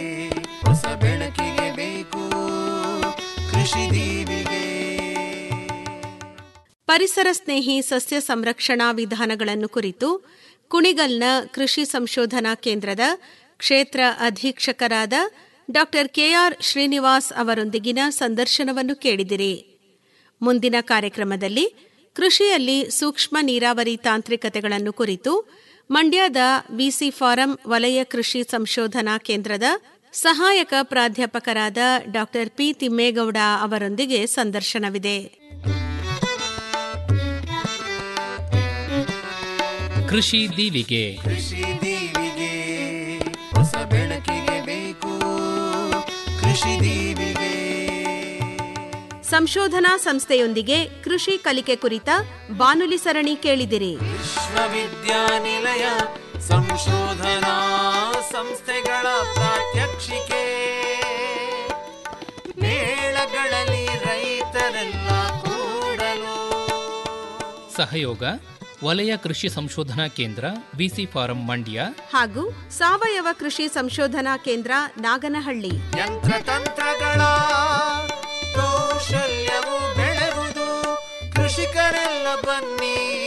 ಹೊಸ ಬೆಳಕಿಗೆ ಬೇಕು ಕೃಷಿ ದೀವಿಗೆ ಪರಿಸರ ಸ್ನೇಹಿ ಸಸ್ಯ ಸಂರಕ್ಷಣಾ ವಿಧಾನಗಳನ್ನು ಕುರಿತು ಕುಣಿಗಲ್ನ ಕೃಷಿ ಸಂಶೋಧನಾ ಕೇಂದ್ರದ ಕ್ಷೇತ್ರ ಅಧೀಕ್ಷಕರಾದ ಡಾಕ್ಟರ್ ಕೆಆರ್ ಶ್ರೀನಿವಾಸ್ ಅವರೊಂದಿಗಿನ ಸಂದರ್ಶನವನ್ನು ಕೇಳಿದಿರಿ ಮುಂದಿನ ಕಾರ್ಯಕ್ರಮದಲ್ಲಿ ಕೃಷಿಯಲ್ಲಿ ಸೂಕ್ಷ್ಮ ನೀರಾವರಿ ತಾಂತ್ರಿಕತೆಗಳನ್ನು ಕುರಿತು ಮಂಡ್ಯದ ವಿಸಿ ಫಾರಂ ವಲಯ ಕೃಷಿ ಸಂಶೋಧನಾ ಕೇಂದ್ರದ ಸಹಾಯಕ ಪ್ರಾಧ್ಯಾಪಕರಾದ ಡಾಕ್ಟರ್ ಪಿ ತಿಮ್ಮೇಗೌಡ ಅವರೊಂದಿಗೆ ಸಂದರ್ಶನವಿದೆ ಕೃಷಿ ದೀವಿಗೆ ಕೃಷಿ ದೀವಿಗೆ ಬೆಳಕಿಗೆ ಬೇಕು ಕೃಷಿ ದೀವಿಗೆ ಸಂಶೋಧನಾ ಸಂಸ್ಥೆಯೊಂದಿಗೆ ಕೃಷಿ ಕಲಿಕೆ ಕುರಿತ ಬಾನುಲಿ ಸರಣಿ ಕೇಳಿದಿರಿ ವಿಶ್ವವಿದ್ಯಾನಿಲಯ ಸಂಶೋಧನಾ ಸಂಸ್ಥೆಗಳ ಪ್ರಾತ್ಯಕ್ಷಿಕೆ ಮೇಳಗಳಲ್ಲಿ ರೈತರೆಲ್ಲ ಕೂಡಲು ಸಹಯೋಗ ವಲಯ ಕೃಷಿ ಸಂಶೋಧನಾ ಕೇಂದ್ರ ವಿಸಿ ಫಾರಂ ಮಂಡ್ಯ ಹಾಗೂ ಸಾವಯವ ಕೃಷಿ ಸಂಶೋಧನಾ ಕೇಂದ್ರ ನಾಗನಹಳ್ಳಿ ಯಂತ್ರತಂತ್ರಗಳ ಕೌಶಲ್ಯವು ಬೆಳೆವುದು ಕೃಷಿಕರೆಲ್ಲ ಬನ್ನಿ